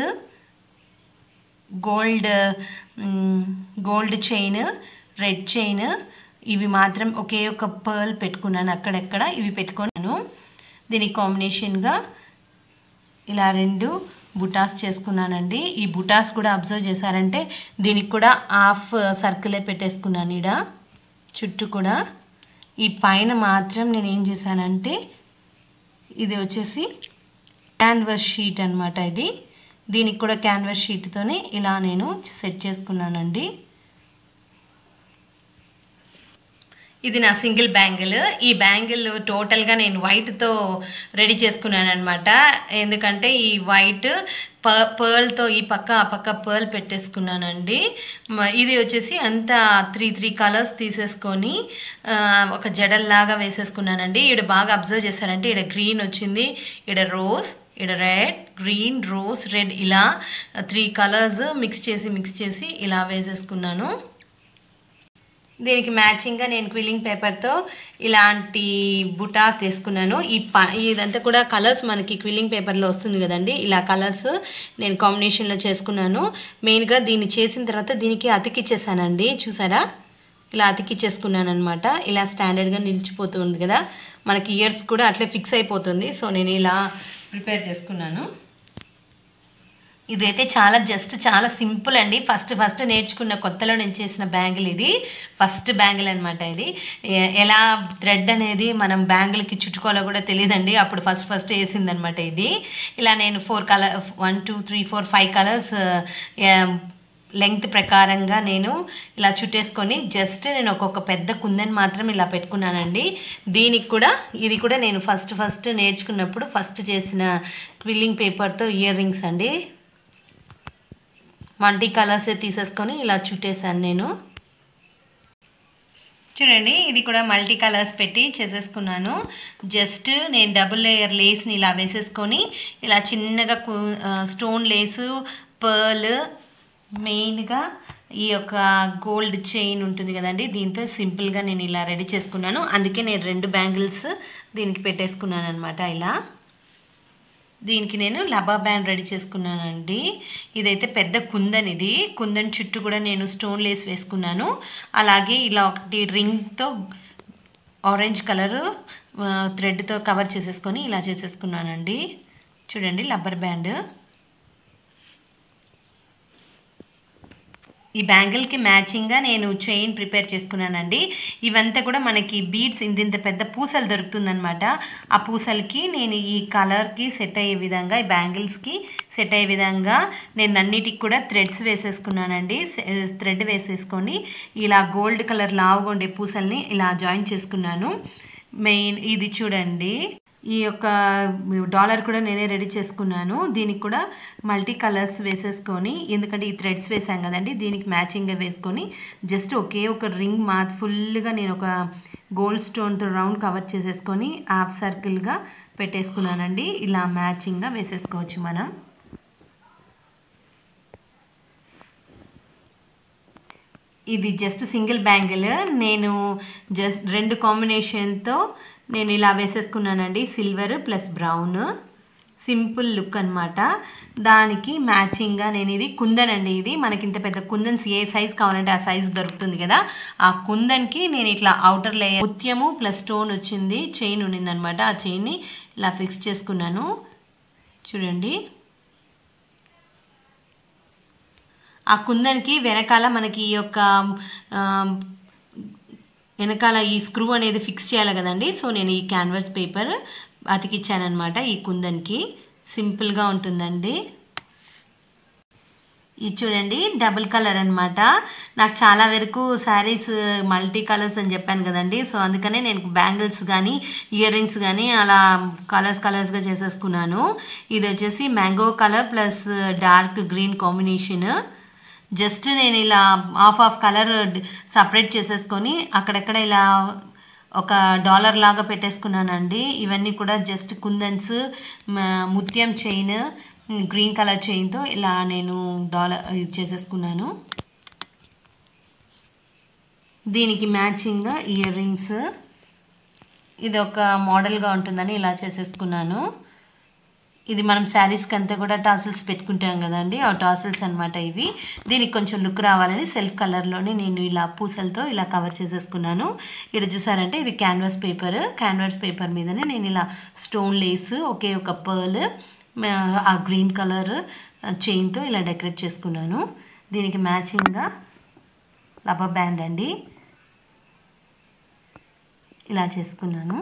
gold gold chain red chain ఇవి మాత్రం ఒకే ఒక పర్ల్ పెట్టుకున్నాను అక్కడక్కడ ఇవి పెట్టుకున్నాను దీనికి కాంబినేషన్గా ఇలా రెండు బుటాస్ చేసుకున్నానండి ఈ బుటాస్ కూడా అబ్జర్వ్ చేశారంటే దీనికి కూడా హాఫ్ సర్కిలే పెట్టేసుకున్నాను ఇడ చుట్టూ కూడా ఈ పైన మాత్రం నేను ఏం చేశానంటే ఇది వచ్చేసి క్యాన్వస్ షీట్ అనమాట ఇది దీనికి కూడా క్యాన్వాస్ షీట్తోనే ఇలా నేను సెట్ చేసుకున్నానండి ఇది నా సింగిల్ బ్యాంగిల్ ఈ బ్యాంగిల్ టోటల్గా నేను వైట్తో రెడీ చేసుకున్నాను అనమాట ఎందుకంటే ఈ వైట్ ప పర్ల్తో ఈ పక్క ఆ పక్క పర్ల్ పెట్టేసుకున్నానండి ఇది వచ్చేసి అంతా త్రీ త్రీ కలర్స్ తీసేసుకొని ఒక జడల్లాగా వేసేసుకున్నానండి ఇక్కడ బాగా అబ్జర్వ్ చేశారంటే ఇక్కడ గ్రీన్ వచ్చింది ఇక్కడ రోజ్ ఇక్కడ రెడ్ గ్రీన్ రోజ్ రెడ్ ఇలా త్రీ కలర్స్ మిక్స్ చేసి మిక్స్ చేసి ఇలా వేసేసుకున్నాను దీనికి మ్యాచింగ్గా నేను క్విల్లింగ్ పేపర్తో ఇలాంటి బుటా తీసుకున్నాను ఈ ప ఇదంతా కూడా కలర్స్ మనకి క్విల్లింగ్ పేపర్లో వస్తుంది కదండి ఇలా కలర్స్ నేను కాంబినేషన్లో చేసుకున్నాను మెయిన్గా దీన్ని చేసిన తర్వాత దీనికి అతికిచ్చేసానండి చూసారా ఇలా అతికిచ్చేసుకున్నాను అనమాట ఇలా స్టాండర్డ్గా నిలిచిపోతుంది కదా మనకి ఇయర్స్ కూడా అట్లే ఫిక్స్ అయిపోతుంది సో నేను ఇలా ప్రిపేర్ చేసుకున్నాను ఇదైతే చాలా జస్ట్ చాలా సింపుల్ అండి ఫస్ట్ ఫస్ట్ నేర్చుకున్న కొత్తలో నేను చేసిన బ్యాంగిల్ ఇది ఫస్ట్ బ్యాంగిల్ అనమాట ఇది ఎ- ఎలా థ్రెడ్ అనేది మనం బ్యాంగిల్కి చుట్టుకోవాలో కూడా తెలియదండి అప్పుడు ఫస్ట్ ఫస్ట్ వేసిందనమాట ఇది ఇలా నేను four colour one two three four five colours length ప్రకారంగా నేను ఇలా చుట్టేసుకొని జస్ట్ నేను ఒక్కొక్క పెద్ద కుందని మాత్రం ఇలా పెట్టుకున్నానండి దీనికి కూడా ఇది కూడా నేను ఫస్ట్ ఫస్ట్ నేర్చుకున్నప్పుడు ఫస్ట్ చేసిన క్విల్లింగ్ పేపర్తో ఇయర్ రింగ్స్ అండి మల్టీ కలర్స్ తీసేసుకొని ఇలా చుట్టేసాను నేను చూడండి ఇది కూడా మల్టీ కలర్స్ పెట్టి చేసేసుకున్నాను జస్ట్ నేను డబుల్ లేయర్ లేస్ని ఇలా వేసేసుకొని ఇలా చిన్నగా కు- ఆ, స్టోన్ లేసు పర్ల్ మెయిన్గా ఈ యొక్క గోల్డ్ చైన్ ఉంటుంది కదండి దీంతో సింపుల్గా నేను ఇలా రెడీ చేసుకున్నాను అందుకే నేను రెండు బ్యాంగిల్స్ దీనికి పెట్టేసుకున్నాను అనమాట ఇలా దీనికి నేను లబా బ్యాండ్ రెడీ చేసుకున్నానండి ఇదైతే పెద్ద కుందన్ ఇది కుందన్ చుట్టూ కూడా నేను స్టోన్ లేస్ వేసుకున్నాను అలాగే ఇలా ఒకటి రింగ్తో ఆరెంజ్ కలరు థ్రెడ్తో కవర్ చేసేసుకొని ఇలా చేసేసుకున్నానండి చూడండి రబ్బర్ బ్యాండ్ ఈ బ్యాంగిల్కి మ్యాచింగ్గా నేను చైన్ ప్రిపేర్ చేసుకున్నానండి ఇవంతా కూడా మనకి బీడ్స్ ఇంత పెద్ద పూసలు దొరుకుతుందనమాట ఆ పూసలకి నేను ఈ కలర్కి సెట్ అయ్యే విధంగా ఈ బ్యాంగిల్స్కి సెట్ అయ్యే విధంగా నేను అన్నిటికి కూడా థ్రెడ్స్ వేసేసుకున్నానండి థ్రెడ్ వేసేసుకొని ఇలా గోల్డ్ కలర్ లావుగా ఉండే పూసల్ని ఇలా జాయిన్ చేసుకున్నాను మెయిన్ ఇది చూడండి ఈ యొక్క డాలర్ కూడా నేనే రెడీ చేసుకున్నాను దీనికి కూడా మల్టీ కలర్స్ వేసేసుకొని ఎందుకంటే ఈ థ్రెడ్స్ వేసాం కదండి దీనికి మ్యాచింగ్గా వేసుకొని జస్ట్ ఒకే ఒక రింగ్ మా ఫుల్గా నేను ఒక గోల్డ్ స్టోన్తో రౌండ్ కవర్ చేసేసుకొని హాఫ్ సర్కిల్గా పెట్టేసుకున్నానండి ఇలా మ్యాచింగ్గా వేసేసుకోవచ్చు మనం ఇది జస్ట్ సింగిల్ బ్యాంగిల్ నేను జస్ట్ రెండు కాంబినేషన్తో నేను ఇలా వేసేసుకున్నానండి silver plus brown simple look అన్నమాట దానికి మ్యాచింగ్గా నేను ఇది కుందన్ అండి ఇది మనకి ఇంత పెద్ద కుందన్స్ ఏ సైజ్ కావాలంటే ఆ సైజ్ దొరుకుతుంది కదా ఆ కుందన్కి నేను ఇట్లా అవుటర్ లేయర్ ముత్యము ప్లస్ స్టోన్ వచ్చింది చైన్ ఉండిందనమాట ఆ చైన్ని ఇలా ఫిక్స్ చేసుకున్నాను చూడండి ఆ కుందన్కి వెనకాల మనకి ఈ యొక్క ఆ, వెనకాల ఈ స్క్రూ అనేది ఫిక్స్ చేయాలి కదండి సో నేను ఈ క్యాన్వాస్ పేపర్ అతికిచ్చానమాట ఈ కుందన్కి సింపుల్గా ఉంటుందండి ఇది చూడండి డబుల్ కలర్ అన్నమాట నాకు చాలా వరకు శారీస్ మల్టీ కలర్స్ అని చెప్పాను కదండి సో అందుకనే నేను బ్యాంగిల్స్ కానీ ఇయర్ రింగ్స్ కానీ అలా కలర్స్ కలర్స్గా చేసేసుకున్నాను ఇది వచ్చేసి mango colour plus dark green combination just నేను ఇలా హాఫ్ ఆఫ్ కలర్ సపరేట్ చేసేసుకొని అక్కడక్కడ ఇలా ఒక డాలర్ లాగా పెట్టేసుకున్నానండి ఇవన్నీ కూడా జస్ట్ కుందన్స్ మ- ముత్యం చైన్ గ్రీన్ కలర్ చైన్తో ఇలా నేను డాలర్ ఇది చేసేసుకున్నాను దీనికి మ్యాచింగ్గా ఇయర్ రింగ్స్ ఇది ఒక మోడల్గా ఉంటుందని ఇలా చేసేసుకున్నాను ఇది మనం శారీస్కి అంతా కూడా టాసిల్స్ పెట్టుకుంటాం కదండి ఆ టాసిల్స్ అనమాట ఇవి దీనికి కొంచెం లుక్ రావాలని సెల్ఫ్ కలర్లోనే నేను ఇలా పూసలతో ఇలా కవర్ చేసేసుకున్నాను ఇక్కడ చూసారంటే ఇది క్యాన్వాస్ పేపర్ క్యాన్వాస్ పేపర్ మీదనే నేను ఇలా స్టోన్ లేస్ ఒకే ఒక పర్ల్ ఆ గ్రీన్ కలర్ చైన్తో ఇలా డెకరేట్ చేసుకున్నాను దీనికి మ్యాచింగ్గా రబ్బర్ బ్యాండ్ అండి ఇలా చేసుకున్నాను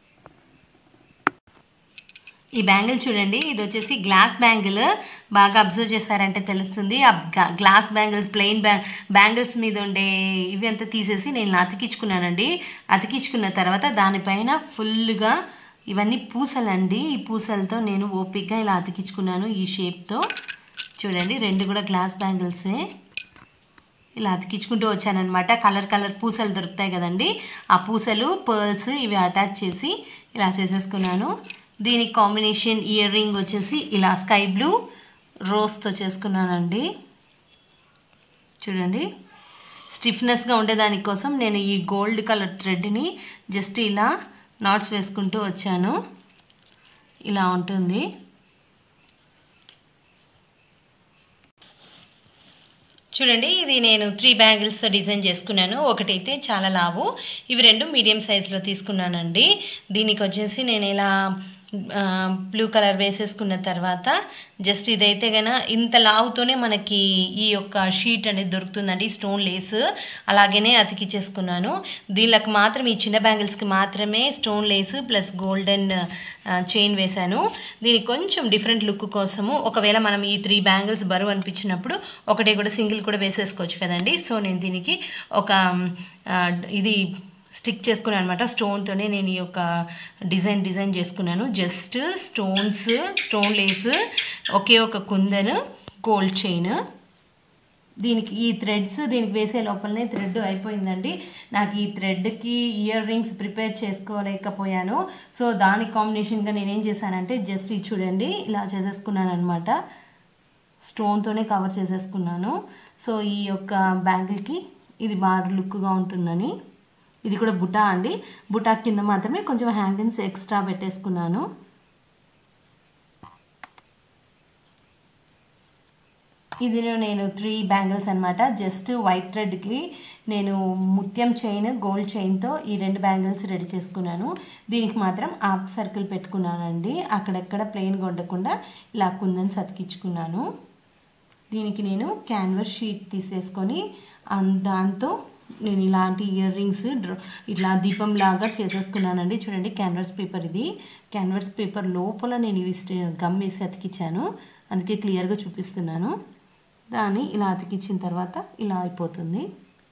ఈ బ్యాంగిల్ చూడండి ఇది వచ్చేసి గ్లాస్ బ్యాంగిల్ బాగా అబ్జర్వ్ చేశారంటే తెలుస్తుంది ఆ గ్లా- గ్లాస్ బ్యాంగిల్స్ ప్లెయిన్ బ్యా బ్యాంగిల్స్ మీద ఉండే ఇవి అంతా తీసేసి నేను ఇలా అతికించుకున్నానండి అతికించుకున్న తర్వాత దానిపైన ఫుల్గా ఇవన్నీ పూసలండి ఈ పూసలతో నేను ఓపిక్గా ఇలా అతికించుకున్నాను ఈ షేప్తో చూడండి రెండు కూడా గ్లాస్ బ్యాంగిల్సే ఇలా అతికించుకుంటూ వచ్చానమాట కలర్ కలర్ పూసలు దొరుకుతాయి కదండి ఆ పూసలు పర్ల్స్ ఇవి అటాచ్ చేసి ఇలా చేసేసుకున్నాను దీనికి కాంబినేషన్ ఇయర్ రింగ్ వచ్చేసి ఇలా స్కై బ్లూ రోస్తో చేసుకున్నానండి చూడండి స్టిఫ్నెస్గా ఉండేదాని కోసం నేను ఈ గోల్డ్ కలర్ థ్రెడ్ని జస్ట్ ఇలా నాట్స్ వేసుకుంటూ వచ్చాను ఇలా ఉంటుంది చూడండి ఇది నేను త్రీ బ్యాంగిల్స్తో డిజైన్ చేసుకున్నాను ఒకటైతే చాలా లావు ఇవి రెండు మీడియం సైజులో తీసుకున్నానండి దీనికి వచ్చేసి నేను ఇలా బ్లూ కలర్ వేసేసుకున్న తర్వాత జస్ట్ ఇదైతే గన ఇంత లావుతోనే మనకి ఈ యొక్క షీట్ అనేది దొరుకుతుందండి స్టోన్ లేస్ అలాగనే అతికిచ్చేసుకున్నాను దీనికి మాత్రం ఈ చిన్న బ్యాంగిల్స్కి మాత్రమే stone lace plus golden chain వేశాను దీనికి కొంచెం డిఫరెంట్ లుక్ కోసము ఒకవేళ మనం ఈ త్రీ బ్యాంగిల్స్ బరువు అనిపించినప్పుడు ఒకటే కూడా సింగిల్ కూడా వేసేసుకోవచ్చు కదండి సో నేను దీనికి ఒక ఆ, ఇది స్టిక్ చేసుకున్నాను అనమాట స్టోన్తోనే నేను ఈ యొక్క డిజైన్ డిజైన్ చేసుకున్నాను జస్ట్ స్టోన్స్ స్టోన్ లేస్ ఒకే ఒక కుందన్ గోల్డ్ చైన్ దీనికి ఈ థ్రెడ్స్ దీనికి వేసే లోపలనే థ్రెడ్ అయిపోయిందండి నాకు ఈ థ్రెడ్కి ఇయర్ రింగ్స్ ప్రిపేర్ చేసుకోలేకపోయాను సో దానికి కాంబినేషన్గా నేను ఏం చేశానంటే జస్ట్ ఇది చూడండి ఇలా చేసేసుకున్నాను అనమాట స్టోన్తోనే కవర్ చేసేసుకున్నాను సో ఈ యొక్క బ్యాంగిల్కి ఇది బాగా లుక్గా ఉంటుందని ఇది కూడా బుటా అండి బుటా కింద మాత్రమే కొంచెం హ్యాంగిల్స్ ఎక్స్ట్రా పెట్టేసుకున్నాను ఇది నేను త్రీ బ్యాంగిల్స్ అనమాట జస్ట్ వైట్ థ్రెడ్కి నేను ముత్యం చైన్ గోల్డ్ చైన్తో ఈ రెండు బ్యాంగిల్స్ రెడీ చేసుకున్నాను దీనికి మాత్రం హాఫ్ సర్కిల్ పెట్టుకున్నానండి అక్కడెక్కడ ప్లెయిన్గా ఉండకుండా ఇలా కుందన్స్ అతికించుకున్నాను దీనికి నేను క్యాన్వస్ షీట్ తీసేసుకొని అన్- దాంతో నేను ఇలాంటి ఇయర్ రింగ్స్ ఇట్లా దీపం లాగా చేసేసుకున్నానండి చూడండి క్యాన్వాస్ పేపర్ ఇది క్యాన్వాస్ పేపర్ లోపల నేను ఇవి స్టే- గమ్ వేసి అతికిచ్చాను అందుకే క్లియర్గా చూపిస్తున్నాను దాన్ని ఇలా అతికిచ్చిన తర్వాత ఇలా అయిపోతుంది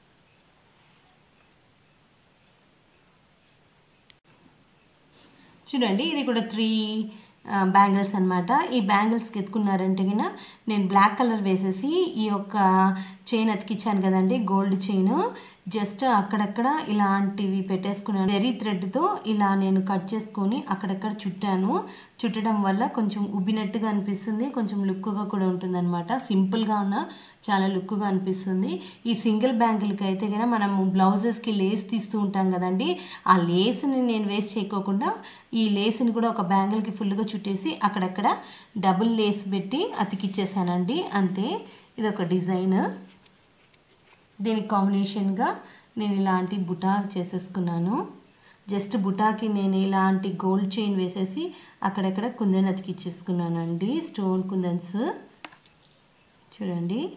చూడండి ఇది కూడా త్రీ బ్యాంగిల్స్ అన్నమాట ఈ బ్యాంగిల్స్కి ఎత్తుకున్నారంటే గిన నేను బ్లాక్ కలర్ వేసేసి ఈ యొక్క చైన్ అతికిచ్చాను కదండి గోల్డ్ చైన్ జస్ట్ అక్కడక్కడ ఇలాంటివి పెట్టేసుకున్నాను జెరీ థ్రెడ్తో ఇలా నేను కట్ చేసుకొని అక్కడక్కడ చుట్టాను చుట్టడం వల్ల కొంచెం ఉబ్బినట్టుగా అనిపిస్తుంది కొంచెం లుక్గా కూడా ఉంటుంది అనమాట సింపుల్గా ఉన్న చాలా లుక్గా అనిపిస్తుంది ఈ సింగిల్ బ్యాంగిల్కి అయితే కనుక మనం బ్లౌజెస్కి లేస్ తీస్తూ ఉంటాం కదండి ఆ లేస్ని నేను వేస్ట్ చేయకోకుండా ఈ లేస్ని కూడా ఒక బ్యాంగిల్కి ఫుల్గా చుట్టేసి అక్కడక్కడ డబుల్ లేస్ పెట్టి అతికిచ్చేసానండి అంతే ఇది ఒక డిజైన్ దీనికి కాంబినేషన్గా నేను ఇలాంటి బుటా చేసేసుకున్నాను జస్ట్ బుటాకి నేను ఇలాంటి గోల్డ్ చైన్ వేసేసి అక్కడక్కడ కుందన్ అతికిచ్చేసుకున్నానండి స్టోన్ కుందన్స్ చూడండి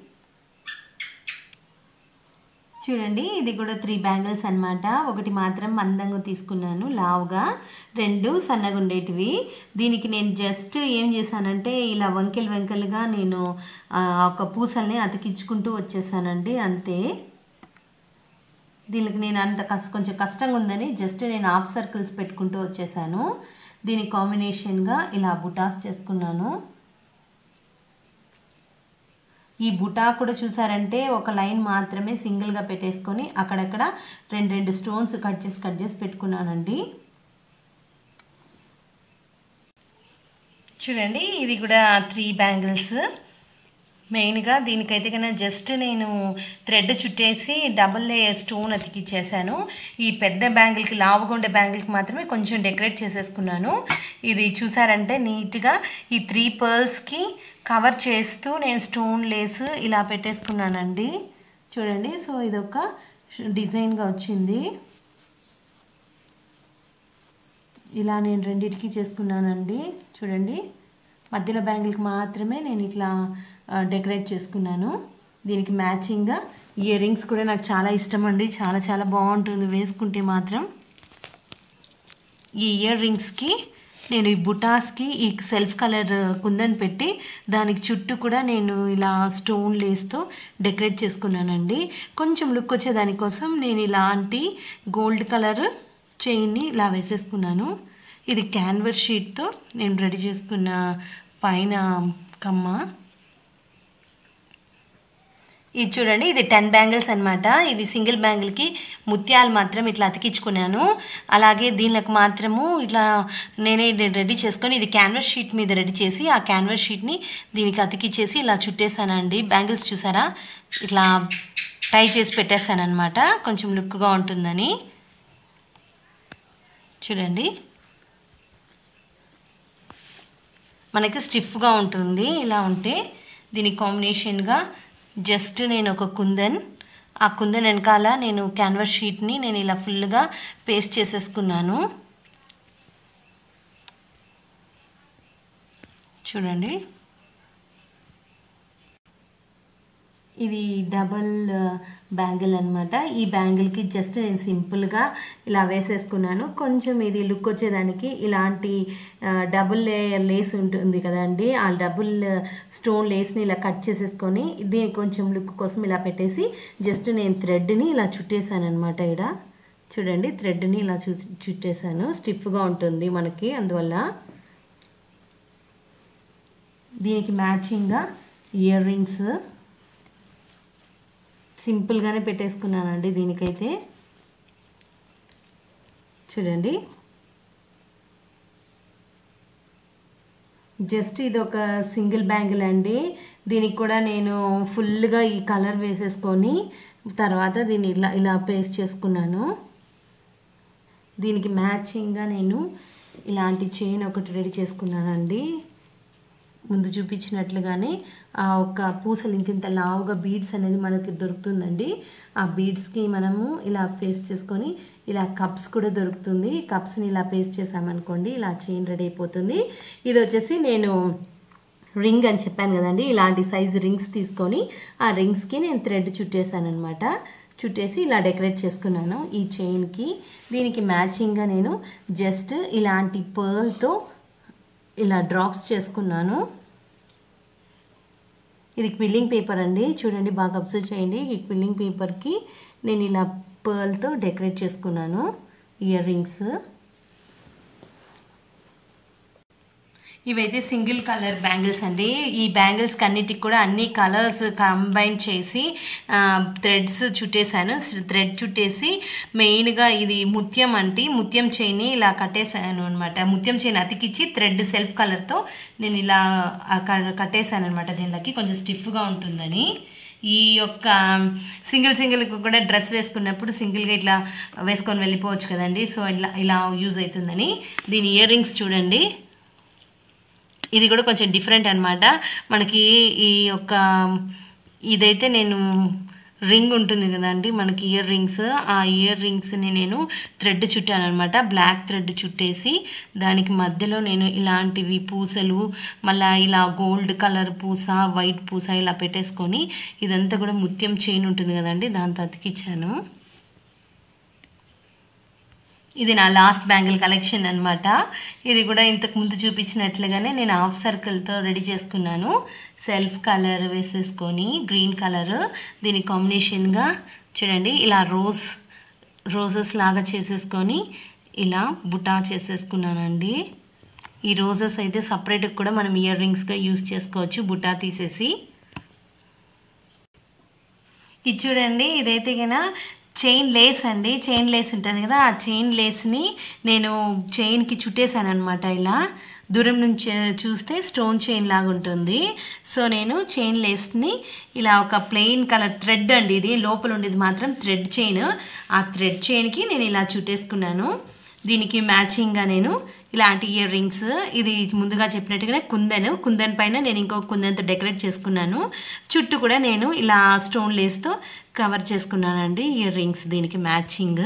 చూడండి ఇది కూడా త్రీ బ్యాంగిల్స్ అన్నమాట ఒకటి మాత్రం మందంగా తీసుకున్నాను లావుగా రెండు సన్నగా ఉండేటివి దీనికి నేను జస్ట్ ఏం చేశానంటే ఇలా వంకెలు వంకెలుగా నేను ఆ, ఒక పూసల్ని అతికించుకుంటూ వచ్చేసానండి అంతే దీనికి నేను అంత కష్ట కొంచెం కష్టంగా ఉందని జస్ట్ నేను హాఫ్ సర్కిల్స్ పెట్టుకుంటూ వచ్చేసాను దీనికి కాంబినేషన్గా ఇలా బుటాస్ చేసుకున్నాను ఈ బుటా కూడా చూసారంటే ఒక లైన్ మాత్రమే సింగిల్గా పెట్టేసుకొని అక్కడక్కడ రెండు రెండు స్టోన్స్ కట్ చేసి కట్ చేసి పెట్టుకున్నానండి చూడండి ఇది కూడా త్రీ బ్యాంగిల్స్ మెయిన్గా దీనికైతే కన్నా జస్ట్ నేను థ్రెడ్ చుట్టేసి డబుల్ లేయర్ స్టోన్ అతికిచ్చేసాను ఈ పెద్ద బ్యాంగిల్కి లావుగా ఉండే బ్యాంగిల్కి మాత్రమే కొంచెం డెకరేట్ చేసేసుకున్నాను ఇది చూసారంటే నీట్గా ఈ త్రీ పర్ల్స్కి కవర్ చేస్తూ నేను స్టోన్ లేస్ ఇలా పెట్టేసుకున్నానండి చూడండి సో ఇదొక డిజైన్గా వచ్చింది ఇలా నేను రెండిటికి చేసుకున్నానండి చూడండి మధ్యలో బ్యాంగిల్కి మాత్రమే నేను ఇట్లా ఆ, డెకరేట్ చేసుకున్నాను దీనికి మ్యాచింగ్గా ఇయర్ రింగ్స్ కూడా నాకు చాలా ఇష్టం అండి చాలా చాలా బాగుంటుంది వేసుకుంటే మాత్రం ఈ ఇయర్ రింగ్స్కి నేను ఈ బుటాస్కి ఈ సెల్ఫ్ కలర్ కుందన్ పెట్టి దానికి చుట్టూ కూడా నేను ఇలా స్టోన్ లేస్తో డెకరేట్ చేసుకున్నానండి కొంచెం లుక్ వచ్చే దానికోసం నేను ఇలాంటి గోల్డ్ కలర్ చైన్ని ఇలా వేసేసుకున్నాను ఇది క్యాన్వస్ షీట్తో నేను రెడీ చేసుకున్న పైన కమ్మ ఇది చూడండి ఇది టెన్ బ్యాంగిల్స్ అనమాట ఇది సింగిల్ బ్యాంగిల్కి ముత్యాలు మాత్రం ఇట్లా అతికించుకున్నాను అలాగే దీనికి మాత్రము ఇట్లా నేనే రెడీ చేసుకొని ఇది క్యాన్వాస్ షీట్ మీద రెడీ చేసి ఆ క్యాన్వాస్ షీట్ని దీనికి అతికిచ్చేసి ఇలా చుట్టేసానండి బ్యాంగిల్స్ చూసారా ఇట్లా టై చేసి పెట్టేశాను అనమాట కొంచెం లుక్గా ఉంటుందని చూడండి మనకి స్టిఫ్గా ఉంటుంది ఇలా ఉంటే దీనికి కాంబినేషన్గా జస్ట్ నేను ఒక కుందన్ ఆ కుందన్ వెనకాల నేను క్యాన్వాస్ షీట్ని నేను ఇలా ఫుల్గా పేస్ట్ చేసేసుకున్నాను చూడండి ఇది డబల్ బ్యాంగిల్ అనమాట ఈ బ్యాంగిల్కి జస్ట్ నేను సింపుల్గా ఇలా వేసేసుకున్నాను కొంచెం ఇది లుక్ వచ్చేదానికి ఇలాంటి డబుల్ లేయర్ లేస్ ఉంటుంది కదండి ఆ డబుల్ స్టోన్ లేస్ని ఇలా కట్ చేసేసుకొని దీనికి కొంచెం లుక్ కోసం ఇలా పెట్టేసి జస్ట్ నేను థ్రెడ్ని ఇలా చుట్టేసాను అనమాట ఇక్కడ చూడండి థ్రెడ్ని ఇలా చూ చుట్టేసాను స్టిఫ్గా ఉంటుంది మనకి అందువల్ల దీనికి మ్యాచింగ్గా ఇయర్ రింగ్స్ సింపుల్గానే పెట్టేసుకున్నానండి దీనికైతే చూడండి జస్ట్ ఇది ఒక సింగిల్ బ్యాంగిల్ అండి దీనికి కూడా నేను ఫుల్గా ఈ కలర్ వేసేసుకొని తర్వాత దీన్ని ఇలా ఇలా పేస్ట్ చేసుకున్నాను దీనికి మ్యాచింగ్గా నేను ఇలాంటి చైన్ ఒకటి రెడీ చేసుకున్నానండి ముందు చూపించినట్లుగానే ఆ ఒక పూసలు ఇంకింత లావుగా బీడ్స్ అనేది మనకి దొరుకుతుందండి ఆ బీడ్స్కి మనము ఇలా పేస్ట్ చేసుకొని ఇలా కప్స్ కూడా దొరుకుతుంది కప్స్ని ఇలా పేస్ట్ చేసామనుకోండి ఇలా చైన్ రెడీ అయిపోతుంది ఇది వచ్చేసి నేను రింగ్ అని చెప్పాను కదండి ఇలాంటి సైజ్ రింగ్స్ తీసుకొని ఆ రింగ్స్కి నేను థ్రెడ్ చుట్టేసాను అనమాట చుట్టేసి ఇలా డెకరేట్ చేసుకున్నాను ఈ చైన్కి దీనికి మ్యాచింగ్గా నేను జస్ట్ ఇలాంటి పర్ల్తో ఇలా డ్రాప్స్ చేసుకున్నాను ఇది క్విల్లింగ్ పేపర్ అండి చూడండి బాగా అబ్జర్వ్ చేయండి ఈ క్విల్లింగ్ పేపర్కి నేను ఇలా పర్ల్తో డెకరేట్ చేసుకున్నాను ఇయర్ రింగ్స్ ఇవైతే సింగిల్ కలర్ బ్యాంగిల్స్ అండి ఈ బ్యాంగిల్స్ అన్నిటికి కూడా అన్ని కలర్స్ కంబైన్ చేసి థ్రెడ్స్ చుట్టేసాను థ్రెడ్ చుట్టేసి మెయిన్గా ఇది ముత్యం అంటే ముత్యం చైన్ని ఇలా కట్టేసాను అనమాట ముత్యం చైన్ అతికిచ్చి థ్రెడ్ సెల్ఫ్ కలర్తో నేను ఇలా కట్టేసాను అనమాట దీనిలోకి కొంచెం స్టిఫ్గా ఉంటుందని ఈ యొక్క సింగిల్ సింగిల్ కూడా డ్రెస్ వేసుకున్నప్పుడు సింగిల్గా ఇట్లా వేసుకొని వెళ్ళిపోవచ్చు కదండి సో ఇలా ఇలా యూజ్ అవుతుందని దీని ఇయర్ రింగ్స్ చూడండి ఇది కూడా కొంచెం డిఫరెంట్ అనమాట మనకి ఈ యొక్క ఇదైతే నేను రింగ్ ఉంటుంది కదండి మనకి ఇయర్ రింగ్స్ ఆ ఇయర్ రింగ్స్ని నేను థ్రెడ్ చుట్టాను అనమాట బ్లాక్ థ్రెడ్ చుట్టేసి దానికి మధ్యలో నేను ఇలాంటివి పూసలు మళ్ళీ ఇలా గోల్డ్ కలర్ పూస వైట్ పూస ఇలా పెట్టేసుకొని ఇదంతా కూడా ముత్యం చైన్ ఉంటుంది కదండి దాంతో అతికిచ్చాను ఇది నా లాస్ట్ బ్యాంగిల్ కలెక్షన్ అనమాట ఇది కూడా ఇంతకు ముందు చూపించినట్లుగానే నేను హాఫ్ సర్కిల్తో రెడీ చేసుకున్నాను సెల్ఫ్ కలర్ వేసేసుకొని గ్రీన్ కలర్ దీని కాంబినేషన్గా చూడండి ఇలా రోజ్ రోజెస్ లాగా చేసేసుకొని ఇలా బుటా చేసేసుకున్నానండి ఈ రోజెస్ అయితే సపరేట్గా కూడా మనం ఇయర్ రింగ్స్గా యూస్ చేసుకోవచ్చు బుటా తీసేసి ఇది చూడండి ఇదైతే కన్నా చైన్ లేస్ అండి చైన్ లేస్ ఉంటుంది కదా ఆ చైన్ లేస్ని నేను చైన్కి చుట్టేసాను అనమాట ఇలా దూరం నుంచి చూస్తే స్టోన్ చైన్ లాగా ఉంటుంది సో నేను చైన్ లేస్ని ఇలా ఒక ప్లెయిన్ కలర్ థ్రెడ్ అండి ఇది లోపల ఉండేది మాత్రం థ్రెడ్ చైన్ ఆ థ్రెడ్ చైన్కి నేను ఇలా చుట్టేసుకున్నాను దీనికి మ్యాచింగ్గా నేను ఇలాంటి ఇయర్ రింగ్స్ ఇది ముందుగా చెప్పినట్టుగానే కుందన్ కుందన్ పైన నేను ఇంకొక కుందన్తో డెకరేట్ చేసుకున్నాను చుట్టూ కూడా నేను ఇలా స్టోన్ లేస్తో కవర్ చేసుకున్నానండి ఇయర్ రింగ్స్ దీనికి మ్యాచింగ్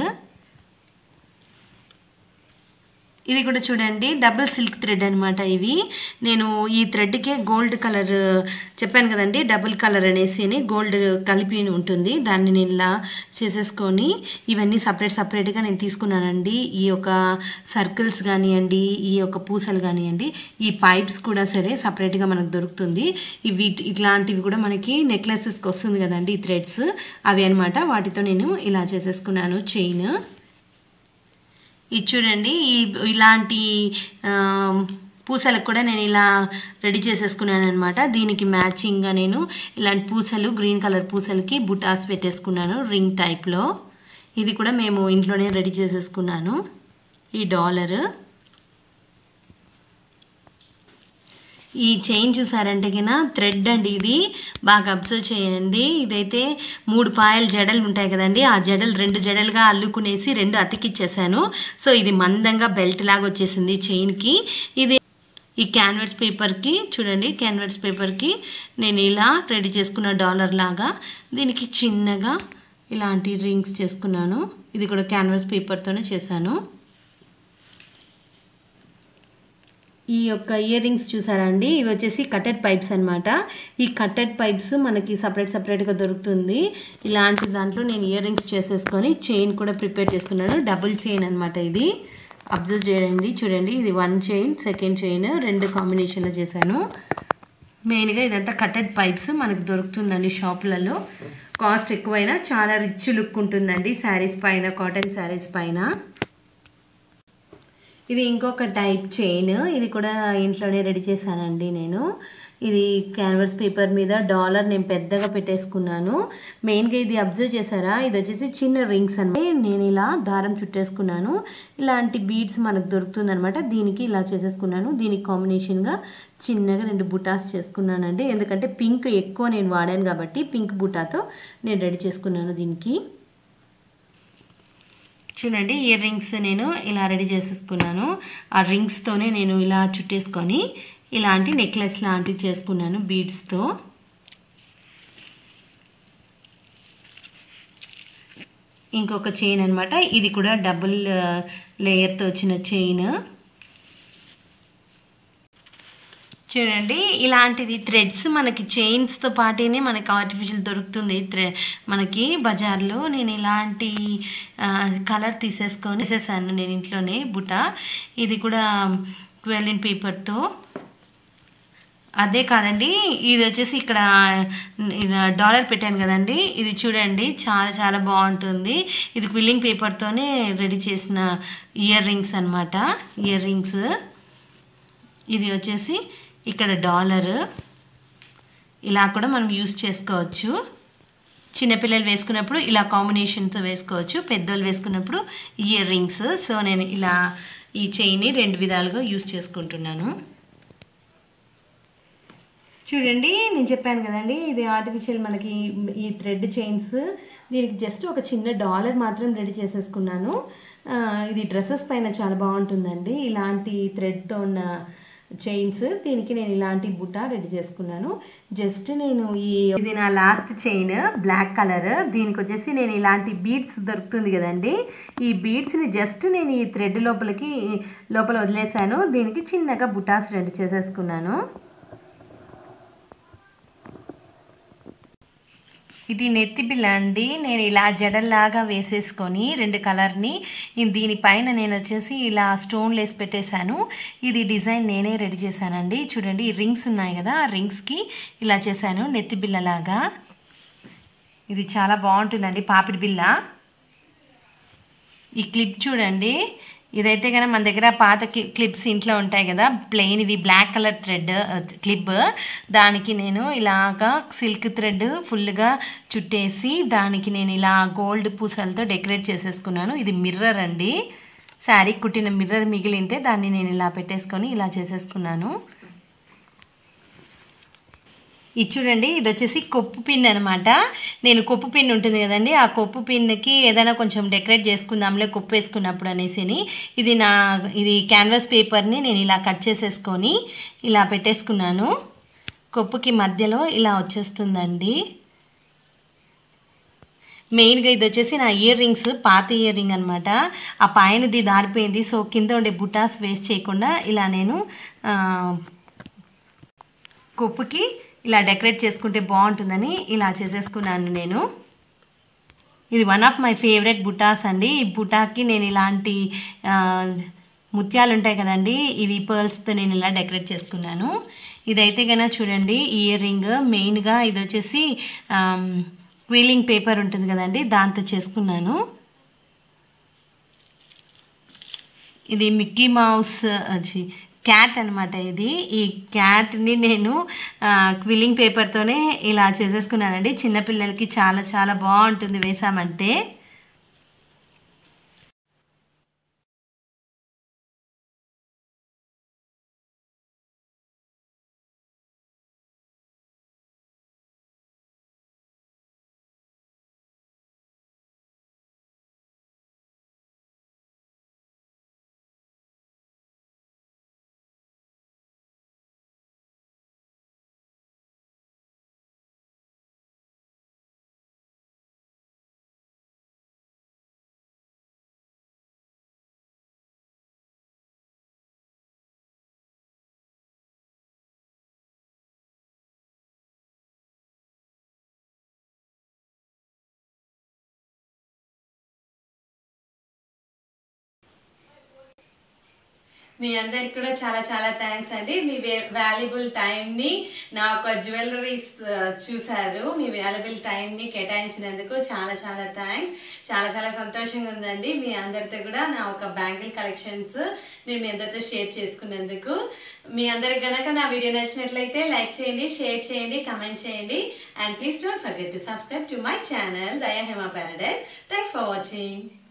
ఇది కూడా చూడండి డబుల్ సిల్క్ థ్రెడ్ అనమాట ఇవి నేను ఈ థ్రెడ్కే గోల్డ్ కలర్ చెప్పాను కదండి డబుల్ కలర్ అనేసి గోల్డ్ కలిపి ఉంటుంది దాన్ని నేను ఇలా చేసేసుకొని ఇవన్నీ సపరేట్ సపరేట్గా నేను తీసుకున్నానండి ఈ యొక్క సర్కిల్స్ కానివ్వండి ఈ యొక్క పూసలు కానివ్వండి ఈ పైప్స్ కూడా సరే సపరేట్గా మనకు దొరుకుతుంది ఇవి ఇట్లాంటివి కూడా మనకి నెక్లెసెస్కి వస్తుంది కదండి ఈ థ్రెడ్స్ అవి అనమాట వాటితో నేను ఇలా చేసేసుకున్నాను చైన్ ఇది చూడండి ఈ ఇలాంటి పూసలకు కూడా నేను ఇలా రెడీ చేసేసుకున్నాను అనమాట దీనికి మ్యాచింగ్గా నేను ఇలాంటి పూసలు గ్రీన్ కలర్ పూసలకి బుటాస్ పెట్టేసుకున్నాను రింగ్ టైప్లో ఇది కూడా మేము ఇంట్లోనే రెడీ చేసేసుకున్నాను ఈ డాలర్ ఈ చైన్ చూసారంటే కినా థ్రెడ్ అండి ఇది బాగా అబ్జర్వ్ చేయండి ఇదైతే మూడు పాయల జడలు ఉంటాయి కదండి ఆ జడలు రెండు జడలుగా అల్లుకునేసి రెండు అతికిచ్చేసాను సో ఇది మందంగా బెల్ట్ లాగా వచ్చేసింది చైన్కి ఇది ఈ క్యాన్వర్స్ పేపర్కి చూడండి క్యాన్వర్స్ పేపర్కి నేను ఇలా రెడీ చేసుకున్న డాలర్ లాగా దీనికి చిన్నగా ఇలాంటి రింగ్స్ చేసుకున్నాను ఇది కూడా క్యాన్వర్స్ పేపర్తోనే చేశాను ఈ యొక్క ఇయర్ రింగ్స్ చూసారా అండి ఇవి వచ్చేసి కటెడ్ పైప్స్ అనమాట ఈ కటెడ్ పైప్స్ మనకి సపరేట్ సపరేట్గా దొరుకుతుంది ఇలాంటి దాంట్లో నేను ఇయర్ రింగ్స్ చేసేసుకొని చైన్ కూడా ప్రిపేర్ చేసుకున్నాను డబుల్ చైన్ అనమాట ఇది అబ్జర్వ్ చేయండి చూడండి ఇది వన్ చైన్ సెకండ్ చైన్ రెండు కాంబినేషన్లో చేశాను మెయిన్గా ఇదంతా కటెడ్ పైప్స్ మనకు దొరుకుతుందండి షాపులలో కాస్ట్ ఎక్కువైనా చాలా రిచ్ లుక్ ఉంటుందండి శారీస్ పైన కాటన్ శారీస్ పైన ఇది ఇంకొక టైప్ చైన్ ఇది కూడా ఇంట్లోనే రెడీ చేశానండి నేను ఇది క్యాన్వాస్ పేపర్ మీద డాలర్ నేను పెద్దగా పెట్టేసుకున్నాను మెయిన్గా ఇది అబ్జర్వ్ చేశారా ఇది వచ్చేసి చిన్న రింగ్స్ అంటే నేను ఇలా దారం చుట్టేసుకున్నాను ఇలాంటి బీడ్స్ మనకు దొరుకుతుంది అనమాట దీనికి ఇలా చేసేసుకున్నాను దీనికి కాంబినేషన్గా చిన్నగా రెండు బుటాస్ చేసుకున్నానండి ఎందుకంటే పింక్ ఎక్కువ నేను వాడాను కాబట్టి పింక్ బుటాతో నేను రెడీ చేసుకున్నాను దీనికి చూడండి ఇయర్ రింగ్స్ నేను ఇలా రెడీ చేసేసుకున్నాను ఆ రింగ్స్తోనే నేను ఇలా చుట్టేసుకొని ఇలాంటి నెక్లెస్ లాంటివి చేసుకున్నాను బీడ్స్తో ఇంకొక చైన్ అనమాట ఇది కూడా డబుల్ లేయర్తో వచ్చిన చైన్ చూడండి ఇలాంటిది థ్రెడ్స్ మనకి చైన్స్తో పాటునే మనకి ఆర్టిఫిషియల్ దొరుకుతుంది థ్రె మనకి బజార్లో నేను ఇలాంటి కలర్ తీసేసుకొని తీసేసాను నేను ఇంట్లోనే బుట్ట ఇది కూడా క్వెలిన్ పేపర్తో అదే కాదండి ఇది వచ్చేసి ఇక్కడ డాలర్ పెట్టాను కదండి ఇది చూడండి చాలా చాలా బాగుంటుంది ఇది క్విల్లింగ్ పేపర్తోనే రెడీ చేసిన ఇయర్ రింగ్స్ అనమాట ఇయర్ రింగ్స్ ఇది వచ్చేసి ఇక్కడ డాలర్ ఇలా కూడా మనం యూస్ చేసుకోవచ్చు చిన్నపిల్లలు వేసుకున్నప్పుడు ఇలా కాంబినేషన్తో వేసుకోవచ్చు పెద్దోళ్ళు వేసుకున్నప్పుడు ఇయర్ రింగ్స్ సో నేను ఇలా ఈ చైన్ని రెండు విధాలుగా యూస్ చేసుకుంటున్నాను చూడండి నేను చెప్పాను కదండి ఇది ఆర్టిఫిషియల్ మనకి ఈ థ్రెడ్ చైన్స్ దీనికి జస్ట్ ఒక చిన్న డాలర్ మాత్రం రెడీ చేసేసుకున్నాను ఇది డ్రెస్సెస్ పైన చాలా బాగుంటుందండి ఇలాంటి థ్రెడ్తో ఉన్న చైన్స్ దీనికి నేను ఇలాంటి బుట్ట రెడీ చేసుకున్నాను జస్ట్ నేను ఈ ఇది నా లాస్ట్ చైన్ బ్లాక్ కలర్ దీనికి వచ్చేసి నేను ఇలాంటి బీడ్స్ దొరుకుతుంది కదండి ఈ బీడ్స్ని జస్ట్ నేను ఈ థ్రెడ్ లోపలికి లోపల వదిలేసాను దీనికి చిన్నగా బుటాస్ రెడీ చేసేసుకున్నాను ఇది నెత్తి బిల్ల అండి నేను ఇలా జడల్లాగా వేసేసుకొని రెండు కలర్ని దీనిపైన నేను వచ్చేసి ఇలా స్టోన్ లేసి పెట్టేశాను ఇది డిజైన్ నేనే రెడీ చేశానండి చూడండి ఈ రింగ్స్ ఉన్నాయి కదా ఆ రింగ్స్కి ఇలా చేశాను నెత్తి బిల్లలాగా ఇది చాలా బాగుంటుందండి పాపిడి బిల్ల ఈ క్లిప్ చూడండి ఇదైతే కనుక మన దగ్గర పాత క్లిప్స్ ఇంట్లో ఉంటాయి కదా ప్లెయిన్ ఇవి బ్లాక్ కలర్ థ్రెడ్ క్లిప్ దానికి నేను ఇలాగా సిల్క్ థ్రెడ్ ఫుల్గా చుట్టేసి దానికి నేను ఇలా గోల్డ్ పూసలతో డెకరేట్ చేసేసుకున్నాను ఇది మిర్రర్ అండి శారీ కుట్టిన మిర్రర్ మిగిలింటే దాన్ని నేను ఇలా పెట్టేసుకొని ఇలా చేసేసుకున్నాను ఇది చూడండి ఇది వచ్చేసి కొప్పు పిన్ అనమాట నేను కొప్పు పిన్ ఉంటుంది కదండి ఆ కొప్పు పిన్కి ఏదైనా కొంచెం డెకరేట్ చేసుకుందాంలే కొప్పు వేసుకున్నప్పుడు అనేసి ఇది నా ఇది క్యాన్వాస్ పేపర్ని నేను ఇలా కట్ చేసేసుకొని ఇలా పెట్టేసుకున్నాను కొప్పుకి మధ్యలో ఇలా వచ్చేస్తుందండి మెయిన్గా ఇది వచ్చేసి నా ఇయర్ రింగ్స్ పాత ఇయర్ రింగ్ అనమాట ఆ పైనది దారిపోయింది సో కింద ఉండే బుటాస్ వేస్ట్ చేయకుండా ఇలా నేను కొప్పుకి ఇలా డెకరేట్ చేసుకుంటే బాగుంటుందని ఇలా చేసేసుకున్నాను నేను ఇది one of my favourite butas అండి ఈ బుటాకి నేను ఇలాంటి ముత్యాలు ఉంటాయి కదండి ఇవి పర్ల్స్తో నేను ఇలా డెకరేట్ చేసుకున్నాను ఇదైతే కనుక చూడండి ఇయర్ రింగ్ మెయిన్గా ఇది వచ్చేసి క్వీలింగ్ పేపర్ ఉంటుంది కదండి దాంతో చేసుకున్నాను ఇది మిక్కీ మౌస్ క్యాట్ అనమాట ఇది ఈ క్యాట్ని నేను క్విల్లింగ్ పేపర్తోనే ఇలా చేసేసుకున్నానండి చిన్నపిల్లలకి చాలా చాలా బాగుంటుంది వేసామంటే మీ అందరికి కూడా చాలా చాలా థ్యాంక్స్ అండి మీ వాల్యుబుల్ టైంని నా ఒక జ్యువెలరీస్ చూశారు మీ వాల్యుబుల్ టైంని కేటాయించినందుకు చాలా చాలా థ్యాంక్స్ చాలా చాలా సంతోషంగా ఉందండి మీ అందరితో కూడా నా ఒక బ్యాంగిల్ కలెక్షన్స్ నేను మీ అందరితో షేర్ చేసుకున్నందుకు మీ అందరికి గనక నా వీడియో నచ్చినట్లయితే లైక్ చేయండి షేర్ చేయండి కమెంట్ చేయండి and please don't forget to subscribe to my channel Daya Hema paradise thanks for watching